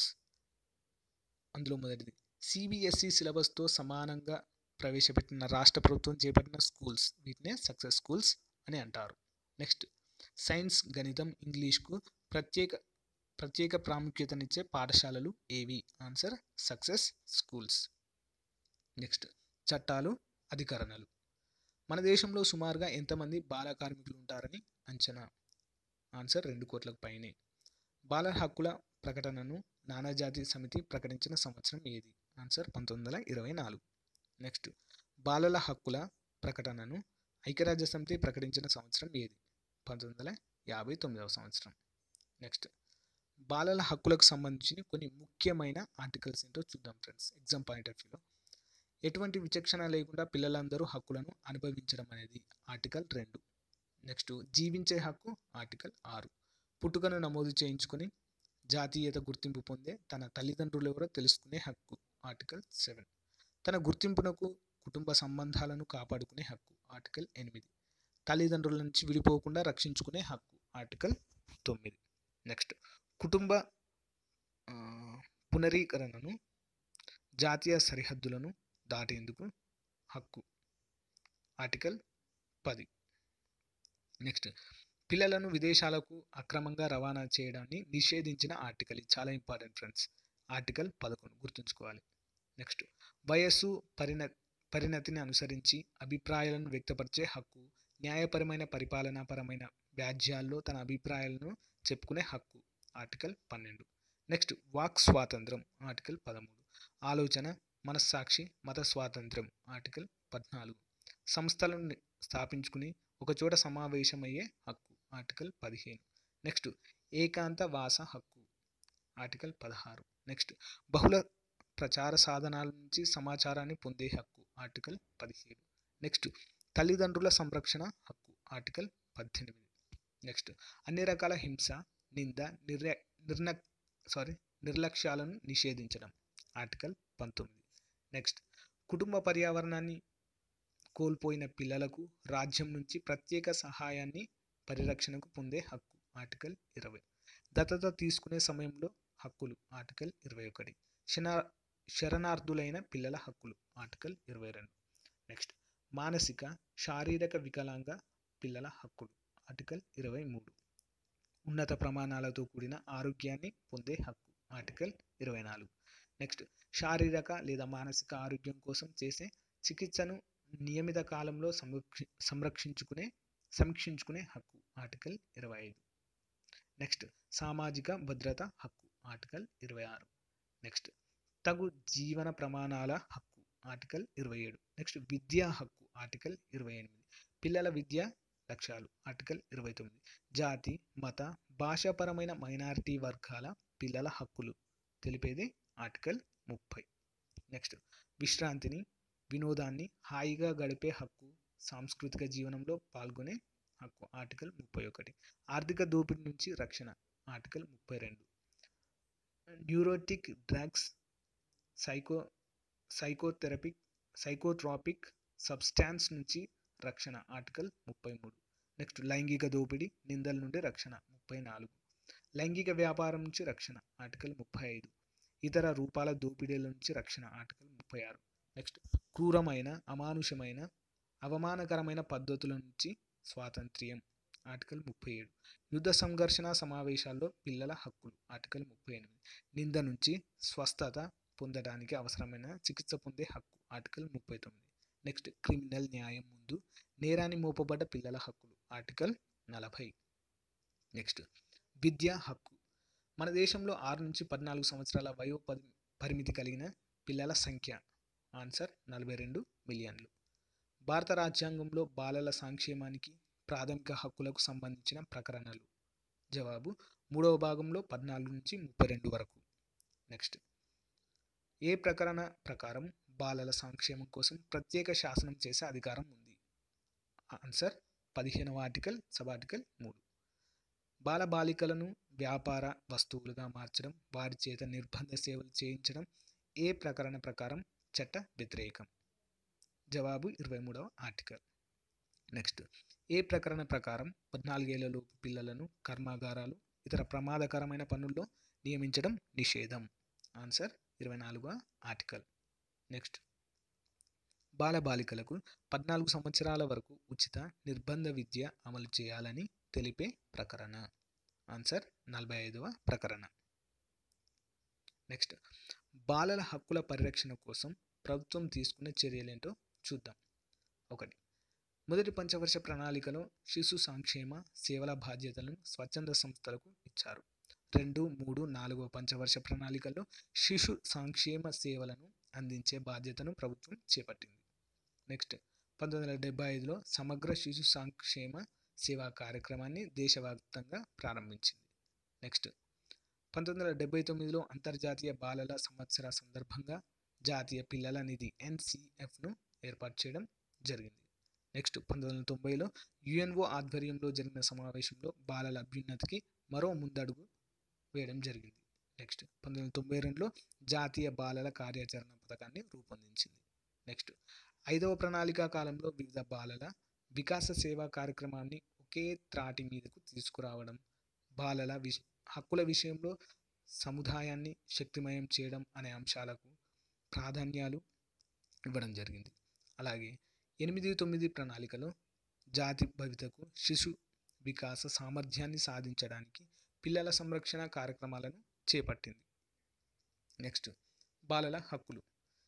అందులో మొదటిది సిబిఎస్ఈ సిలబస్తో సమానంగా ప్రవేశపెట్టిన రాష్ట్ర ప్రభుత్వం చేపట్టిన స్కూల్స్ వీటినే సక్సెస్ స్కూల్స్ అని అంటారు నెక్స్ట్ సైన్స్ గణితం ఇంగ్లీష్కు ప్రత్యేక ప్రత్యేక ప్రాముఖ్యతనిచ్చే పాఠశాలలు ఏవి ఆన్సర్ సక్సెస్ స్కూల్స్ నెక్స్ట్ చట్టాలు అధికరణలు మన దేశంలో సుమారుగా ఎంతమంది బాల కార్మికులు ఉంటారని అంచనా ఆన్సర్ రెండు కోట్లకు పైనే బాల హక్కుల ప్రకటనను నానాజాతి సమితి ప్రకటించిన సంవత్సరం ఏది ఆన్సర్ పంతొమ్మిది వందల ఇరవై నాలుగు నెక్స్ట్ బాలల హక్కుల ప్రకటనను ఐక్యరాజ్య సమితి ప్రకటించిన సంవత్సరం ఏది పంతొమ్మిది వందల యాభై తొమ్మిదవ సంవత్సరం నెక్స్ట్ బాలల హక్కులకు సంబంధించిన కొన్ని ముఖ్యమైన ఆర్టికల్స్ ఏంటో చూద్దాం ఫ్రెండ్స్ ఎగ్జామ్ పాయింట్ ఆఫ్ వ్యూలో ఎటువంటి విచక్షణ లేకుండా పిల్లలందరూ హక్కులను అనుభవించడం అనేది ఆర్టికల్ రెండు నెక్స్ట్ జీవించే హక్కు ఆర్టికల్ ఆరు పుట్టుకను నమోదు చేయించుకొని జాతీయత గుర్తింపు పొందే తన తల్లిదండ్రులు ఎవరో తెలుసుకునే హక్కు ఆర్టికల్ సెవెన్ తన గుర్తింపునకు కుటుంబ సంబంధాలను కాపాడుకునే హక్కు ఆర్టికల్ ఎనిమిది తల్లిదండ్రుల నుంచి విడిపోకుండా రక్షించుకునే హక్కు ఆర్టికల్ తొమ్మిది నెక్స్ట్ కుటుంబ ఆ, పునరీకరణను జాతీయ సరిహద్దులను దాటేందుకు హక్కు ఆర్టికల్ పది నెక్స్ట్ పిల్లలను విదేశాలకు అక్రమంగా రవాణా చేయడాన్ని నిషేధించిన ఆర్టికల్ ఇది చాలా ఇంపార్టెంట్ ఫ్రెండ్స్ ఆర్టికల్ పదకొండు గుర్తుంచుకోవాలి నెక్స్ట్ వయస్సు పరిణ పరిణతిని అనుసరించి అభిప్రాయాలను వ్యక్తపరిచే హక్కు న్యాయపరమైన పరిపాలనాపరమైన వ్యాజ్యాల్లో తన అభిప్రాయాలను చెప్పుకునే హక్కు ఆర్టికల్ పన్నెండు నెక్స్ట్ వాక్ స్వాతంత్రం ఆర్టికల్ పదమూడు ఆలోచన మనస్సాక్షి మత స్వాతంత్రం ఆర్టికల్ పద్నాలుగు సంస్థలను ని- స్థాపించుకుని ఒకచోట సమావేశమయ్యే హక్కు ఆర్టికల్ పదిహేను నెక్స్ట్ ఏకాంత వాస హక్కు ఆర్టికల్ పదహారు నెక్స్ట్ బహుళ ప్రచార సాధనాల నుంచి సమాచారాన్ని పొందే హక్కు ఆర్టికల్ పదిహేడు నెక్స్ట్ తల్లిదండ్రుల సంరక్షణ హక్కు ఆర్టికల్ పద్దెనిమిది నెక్స్ట్ అన్ని రకాల హింస నింద నిర్య నిర్న సారీ నిర్లక్ష్యాలను నిషేధించడం ఆర్టికల్ పంతొమ్మిది నెక్స్ట్ కుటుంబ పర్యావరణాన్ని కోల్పోయిన పిల్లలకు రాజ్యం నుంచి ప్రత్యేక సహాయాన్ని పరిరక్షణకు పొందే హక్కు ఆర్టికల్ ఇరవై దత్తత తీసుకునే సమయంలో హక్కులు ఆర్టికల్ ఇరవై ఒకటి శన శరణార్థులైన పిల్లల హక్కులు ఆర్టికల్ ఇరవై రెండు నెక్స్ట్ మానసిక శారీరక వికలాంగ పిల్లల హక్కులు ఆర్టికల్ ఇరవై మూడు ఉన్నత ప్రమాణాలతో కూడిన ఆరోగ్యాన్ని పొందే హక్కు ఆర్టికల్ ఇరవై నాలుగు నెక్స్ట్ శారీరక లేదా మానసిక ఆరోగ్యం కోసం చేసే చికిత్సను నియమిత కాలంలో సంరక్షి సంరక్షించుకునే సమీక్షించుకునే హక్కు ఆర్టికల్ ఇరవై ఐదు నెక్స్ట్ సామాజిక భద్రత హక్కు ఆర్టికల్ ఇరవై ఆరు నెక్స్ట్ తగు జీవన ప్రమాణాల హక్కు ఆర్టికల్ ఇరవై ఏడు నెక్స్ట్ విద్యా హక్కు ఆర్టికల్ ఇరవై ఎనిమిది పిల్లల విద్య లక్ష్యాలు ఆర్టికల్ ఇరవై తొమ్మిది జాతి మత భాషాపరమైన మైనారిటీ వర్గాల పిల్లల హక్కులు తెలిపేది ఆర్టికల్ ముప్పై నెక్స్ట్ విశ్రాంతిని వినోదాన్ని హాయిగా గడిపే హక్కు సాంస్కృతిక జీవనంలో పాల్గొనే హక్కు ఆర్టికల్ ముప్పై ఒకటి ఆర్థిక దోపిడీ నుంచి రక్షణ ఆర్టికల్ ముప్పై రెండు neurotic drugs psycho psychotherapic psychotropic substance నుంచి రక్షణ ఆర్టికల్ ముప్పై మూడు నెక్స్ట్ లైంగిక దోపిడీ నిందల నుండి రక్షణ ముప్పై నాలుగు లైంగిక వ్యాపారం నుంచి రక్షణ ఆర్టికల్ ముప్పై ఐదు ఇతర రూపాల దోపిడీల నుంచి రక్షణ ఆర్టికల్ ముప్పై ఆరు నెక్స్ట్ క్రూరమైన అమానుషమైన అవమానకరమైన పద్ధతుల నుంచి స్వాతంత్ర్యం ఆర్టికల్ ముప్పై ఏడు యుద్ధ సంఘర్షణ సమావేశాల్లో పిల్లల హక్కులు ఆర్టికల్ ముప్పై ఎనిమిది నింద నుంచి స్వస్థత పొందడానికి అవసరమైన చికిత్స పొందే హక్కు ఆర్టికల్ ముప్పై తొమ్మిది నెక్స్ట్ క్రిమినల్ న్యాయం ముందు నేరాన్ని మోపబడ్డ పిల్లల హక్కులు ఆర్టికల్ నలభై నెక్స్ట్ విద్యా హక్కు మన దేశంలో ఆరు నుంచి పద్నాలుగు సంవత్సరాల వయో పరి పరిమితి కలిగిన పిల్లల సంఖ్య ఆన్సర్ నలభై రెండు మిలియన్లు భారత రాజ్యాంగంలో బాలల సంక్షేమానికి ప్రాథమిక హక్కులకు సంబంధించిన ప్రకరణలు జవాబు మూడవ భాగంలో పద్నాలుగు నుంచి ముప్పై రెండు వరకు నెక్స్ట్ ఏ ప్రకరణ ప్రకారం బాలల సంక్షేమం కోసం ప్రత్యేక శాసనం చేసే అధికారం ఉంది ఆన్సర్ పదిహేనవ ఆర్టికల్ సబ్ ఆర్టికల్ మూడు బాల బాలికలను వ్యాపార వస్తువులుగా మార్చడం వారి చేత నిర్బంధ సేవలు చేయించడం ఏ ప్రకరణ ప్రకారం చట్ట వ్యతిరేకం జవాబు ఇరవై మూడవ ఆర్టికల్ నెక్స్ట్ ఏ ప్రకరణ ప్రకారం పద్నాలుగేళ్లలోపు పిల్లలను కర్మాగారాలు ఇతర ప్రమాదకరమైన పనుల్లో నియమించడం నిషేధం ఆన్సర్ ఇరవై నాలుగవ ఆర్టికల్ నెక్స్ట్ బాలబాలికలకు పద్నాలుగు సంవత్సరాల వరకు ఉచిత నిర్బంధ విద్య అమలు చేయాలని తెలిపే ప్రకరణ ఆన్సర్ నలభై ఐదవ ప్రకరణ నెక్స్ట్ బాలల హక్కుల పరిరక్షణ కోసం ప్రభుత్వం తీసుకునే చర్యలేంటో చూద్దాం ఒకటి మొదటి పంచవర్ష ప్రణాళికలో శిశు సంక్షేమ సేవల బాధ్యతలను స్వచ్ఛంద సంస్థలకు ఇచ్చారు రెండు మూడు నాలుగవ పంచవర్ష ప్రణాళికల్లో శిశు సంక్షేమ సేవలను అందించే బాధ్యతను ప్రభుత్వం చేపట్టింది నెక్స్ట్ పంతొమ్మిది వందల డెబ్బై ఐదులో సమగ్ర శిశు సంక్షేమ సేవా కార్యక్రమాన్ని దేశవ్యాప్తంగా ప్రారంభించింది నెక్స్ట్ పంతొమ్మిది వందల డెబ్బై తొమ్మిదిలో అంతర్జాతీయ బాలల సంవత్సర సందర్భంగా జాతీయ పిల్లల నిధి ఎన్సిఎఫ్ను ఏర్పాటు చేయడం జరిగింది నెక్స్ట్ పంతొమ్మిది వందల తొంభైలో యుఎన్ఓ ఆధ్వర్యంలో జరిగిన సమావేశంలో బాలల అభ్యున్నతికి మరో ముందడుగు వేయడం జరిగింది నెక్స్ట్ పంతొమ్మిది వందల తొంభై రెండులో జాతీయ బాలల కార్యాచరణ పథకాన్ని రూపొందించింది నెక్స్ట్ ఐదవ ప్రణాళిక కాలంలో వివిధ బాలల వికాస సేవా కార్యక్రమాన్ని ఒకే త్రాటి మీదకు తీసుకురావడం బాలల విష హక్కుల విషయంలో సముదాయాన్ని శక్తిమయం చేయడం అనే అంశాలకు ప్రాధాన్యాలు ఇవ్వడం జరిగింది అలాగే ఎనిమిది తొమ్మిది ప్రణాళికలో జాతి భవితకు శిశు వికాస సామర్థ్యాన్ని సాధించడానికి పిల్లల సంరక్షణ కార్యక్రమాలను చేపట్టింది నెక్స్ట్ బాలల హక్కులు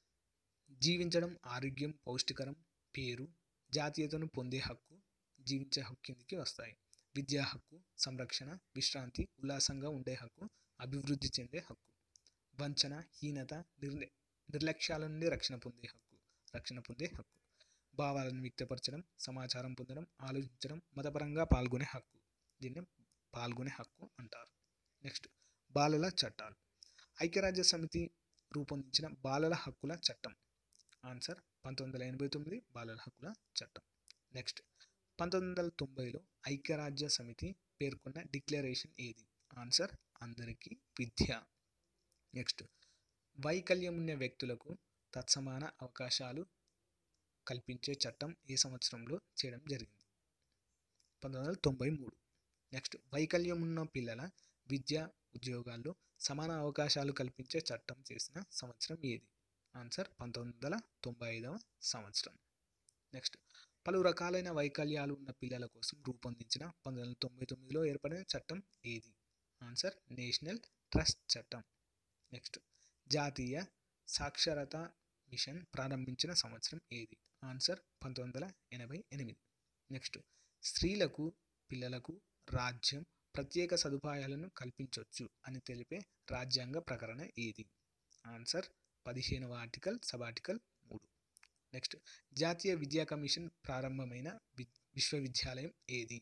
జీవించడం ఆరోగ్యం పౌష్టికరం పేరు జాతీయతను పొందే హక్కు జీవించే హక్కు కిందికి వస్తాయి విద్యా హక్కు సంరక్షణ విశ్రాంతి ఉల్లాసంగా ఉండే హక్కు అభివృద్ధి చెందే హక్కు వంచన హీనత నిర్ల నిర్లక్ష్యాల నుండి రక్షణ పొందే హక్కు రక్షణ పొందే హక్కు భావాలను వ్యక్తపరచడం సమాచారం పొందడం ఆలోచించడం మతపరంగా పాల్గొనే హక్కు దీన్ని పాల్గొనే హక్కు అంటారు నెక్స్ట్ బాలల చట్టాలు ఐక్యరాజ్య సమితి రూపొందించిన బాలల హక్కుల చట్టం ఆన్సర్ పంతొమ్మిది వందల ఎనభై తొమ్మిది బాలల హక్కుల చట్టం నెక్స్ట్ పంతొమ్మిది వందల తొంభైలో ఐక్యరాజ్య సమితి పేర్కొన్న డిక్లరేషన్ ఏది ఆన్సర్ అందరికీ విద్య నెక్స్ట్ వైకల్యం ఉన్న వ్యక్తులకు తత్సమాన అవకాశాలు కల్పించే చట్టం ఏ సంవత్సరంలో చేయడం జరిగింది పంతొమ్మిది వందల తొంభై మూడు నెక్స్ట్ వైకల్యం ఉన్న పిల్లల విద్య ఉద్యోగాల్లో సమాన అవకాశాలు కల్పించే చట్టం చేసిన సంవత్సరం ఏది ఆన్సర్ పంతొమ్మిది వందల తొంభై ఐదవ సంవత్సరం నెక్స్ట్ పలు రకాలైన వైకల్యాలు ఉన్న పిల్లల కోసం రూపొందించిన పంతొమ్మిది వందల తొంభై తొమ్మిదిలో ఏర్పడిన చట్టం ఏది ఆన్సర్ నేషనల్ ట్రస్ట్ చట్టం నెక్స్ట్ జాతీయ సాక్షరత మిషన్ ప్రారంభించిన సంవత్సరం ఏది ఆన్సర్ పంతొమ్మిది వందల ఎనభై ఎనిమిది నెక్స్ట్ స్త్రీలకు పిల్లలకు రాజ్యం ప్రత్యేక సదుపాయాలను కల్పించవచ్చు అని తెలిపే రాజ్యాంగ ప్రకరణ ఏది ఆన్సర్ పదిహేనవ ఆర్టికల్ సబ్ ఆర్టికల్ మూడు నెక్స్ట్ జాతీయ విద్యా కమిషన్ ప్రారంభమైన వి విశ్వవిద్యాలయం ఏది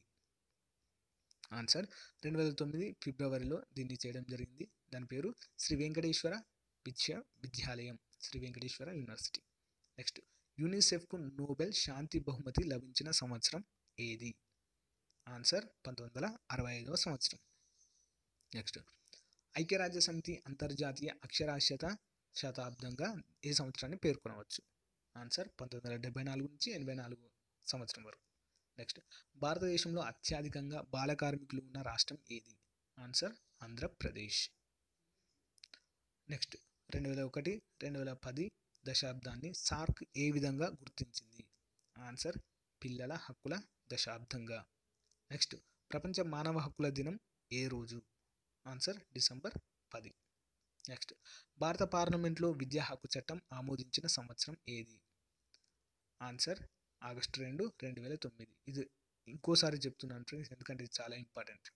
ఆన్సర్ రెండు వేల తొమ్మిది ఫిబ్రవరిలో దీన్ని చేయడం జరిగింది దాని పేరు శ్రీ వెంకటేశ్వర విద్యా విద్యాలయం శ్రీ వెంకటేశ్వర యూనివర్సిటీ నెక్స్ట్ యూనిసెఫ్కు నోబెల్ శాంతి బహుమతి లభించిన సంవత్సరం ఏది ఆన్సర్ పంతొమ్మిది వందల అరవై ఐదవ సంవత్సరం నెక్స్ట్ ఐక్యరాజ్య సమితి అంతర్జాతీయ అక్షరాస్యత శతాబ్దంగా ఏ సంవత్సరాన్ని పేర్కొనవచ్చు ఆన్సర్ పంతొమ్మిది వందల డెబ్బై నాలుగు నుంచి ఎనభై నాలుగు సంవత్సరం వరకు నెక్స్ట్ భారతదేశంలో అత్యధికంగా బాల కార్మికులు ఉన్న రాష్ట్రం ఏది ఆన్సర్ ఆంధ్రప్రదేశ్ నెక్స్ట్ రెండు వేల ఒకటి రెండు వేల పది దశాబ్దాన్ని సార్క్ ఏ విధంగా గుర్తించింది ఆన్సర్ పిల్లల హక్కుల దశాబ్దంగా నెక్స్ట్ ప్రపంచ మానవ హక్కుల దినం ఏ రోజు ఆన్సర్ డిసెంబర్ పది నెక్స్ట్ భారత పార్లమెంట్లో విద్యా హక్కు చట్టం ఆమోదించిన సంవత్సరం ఏది ఆన్సర్ ఆగస్టు రెండు రెండు వేల తొమ్మిది ఇది ఇంకోసారి చెప్తున్నాను ఫ్రెండ్స్ ఎందుకంటే ఇది చాలా ఇంపార్టెంట్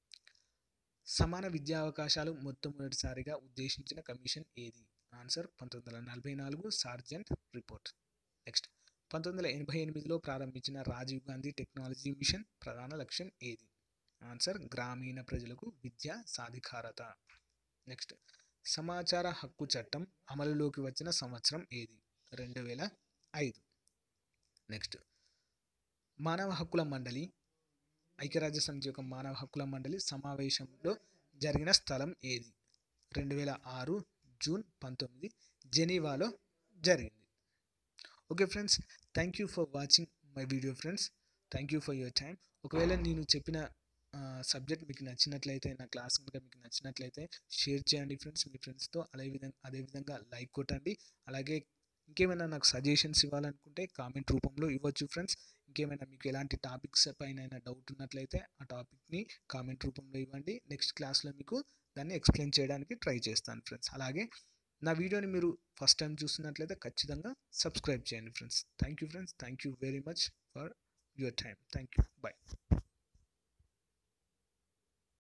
సమాన విద్యా అవకాశాలు మొట్టమొదటిసారిగా ఉద్దేశించిన కమిషన్ ఏది ఆన్సర్ పంతొమ్మిది వందల నలభై నాలుగు సార్జెంట్ రిపోర్ట్ నెక్స్ట్ పంతొమ్మిది వందల ఎనభై ఎనిమిదిలో ప్రారంభించిన రాజీవ్ గాంధీ టెక్నాలజీ మిషన్ ప్రధాన లక్ష్యం ఏది ఆన్సర్ గ్రామీణ ప్రజలకు విద్యా సాధికారత నెక్స్ట్ సమాచార హక్కు చట్టం అమలులోకి వచ్చిన సంవత్సరం ఏది రెండు వేల ఐదు నెక్స్ట్ మానవ హక్కుల మండలి ఐక్యరాజ్య సమితి యొక్క మానవ హక్కుల మండలి సమావేశంలో జరిగిన స్థలం ఏది రెండు వేల ఆరు జూన్ పంతొమ్మిది జెనీవాలో జరిగింది okay friends thank you for watching my video friends thank you for your time ఒకవేళ నేను చెప్పిన సబ్జెక్ట్ మీకు నచ్చినట్లయితే నా క్లాస్ కనుక మీకు నచ్చినట్లయితే షేర్ చేయండి ఫ్రెండ్స్ మీ ఫ్రెండ్స్తో అదే విధంగా అదేవిధంగా లైక్ కొట్టండి అలాగే ఇంకేమైనా నాకు సజెషన్స్ ఇవ్వాలనుకుంటే కామెంట్ రూపంలో ఇవ్వచ్చు ఫ్రెండ్స్ ఇంకేమైనా మీకు ఎలాంటి టాపిక్స్ పైన డౌట్ ఉన్నట్లయితే ఆ టాపిక్ని కామెంట్ రూపంలో ఇవ్వండి నెక్స్ట్ క్లాస్లో మీకు దాన్ని ఎక్స్ప్లెయిన్ చేయడానికి ట్రై చేస్తాను ఫ్రెండ్స్ అలాగే నా వీడియోని మీరు ఫస్ట్ టైం చూస్తున్నట్లయితే ఖచ్చితంగా సబ్స్క్రైబ్ చేయండి friends thank you friends thank you very much for your time thank you bye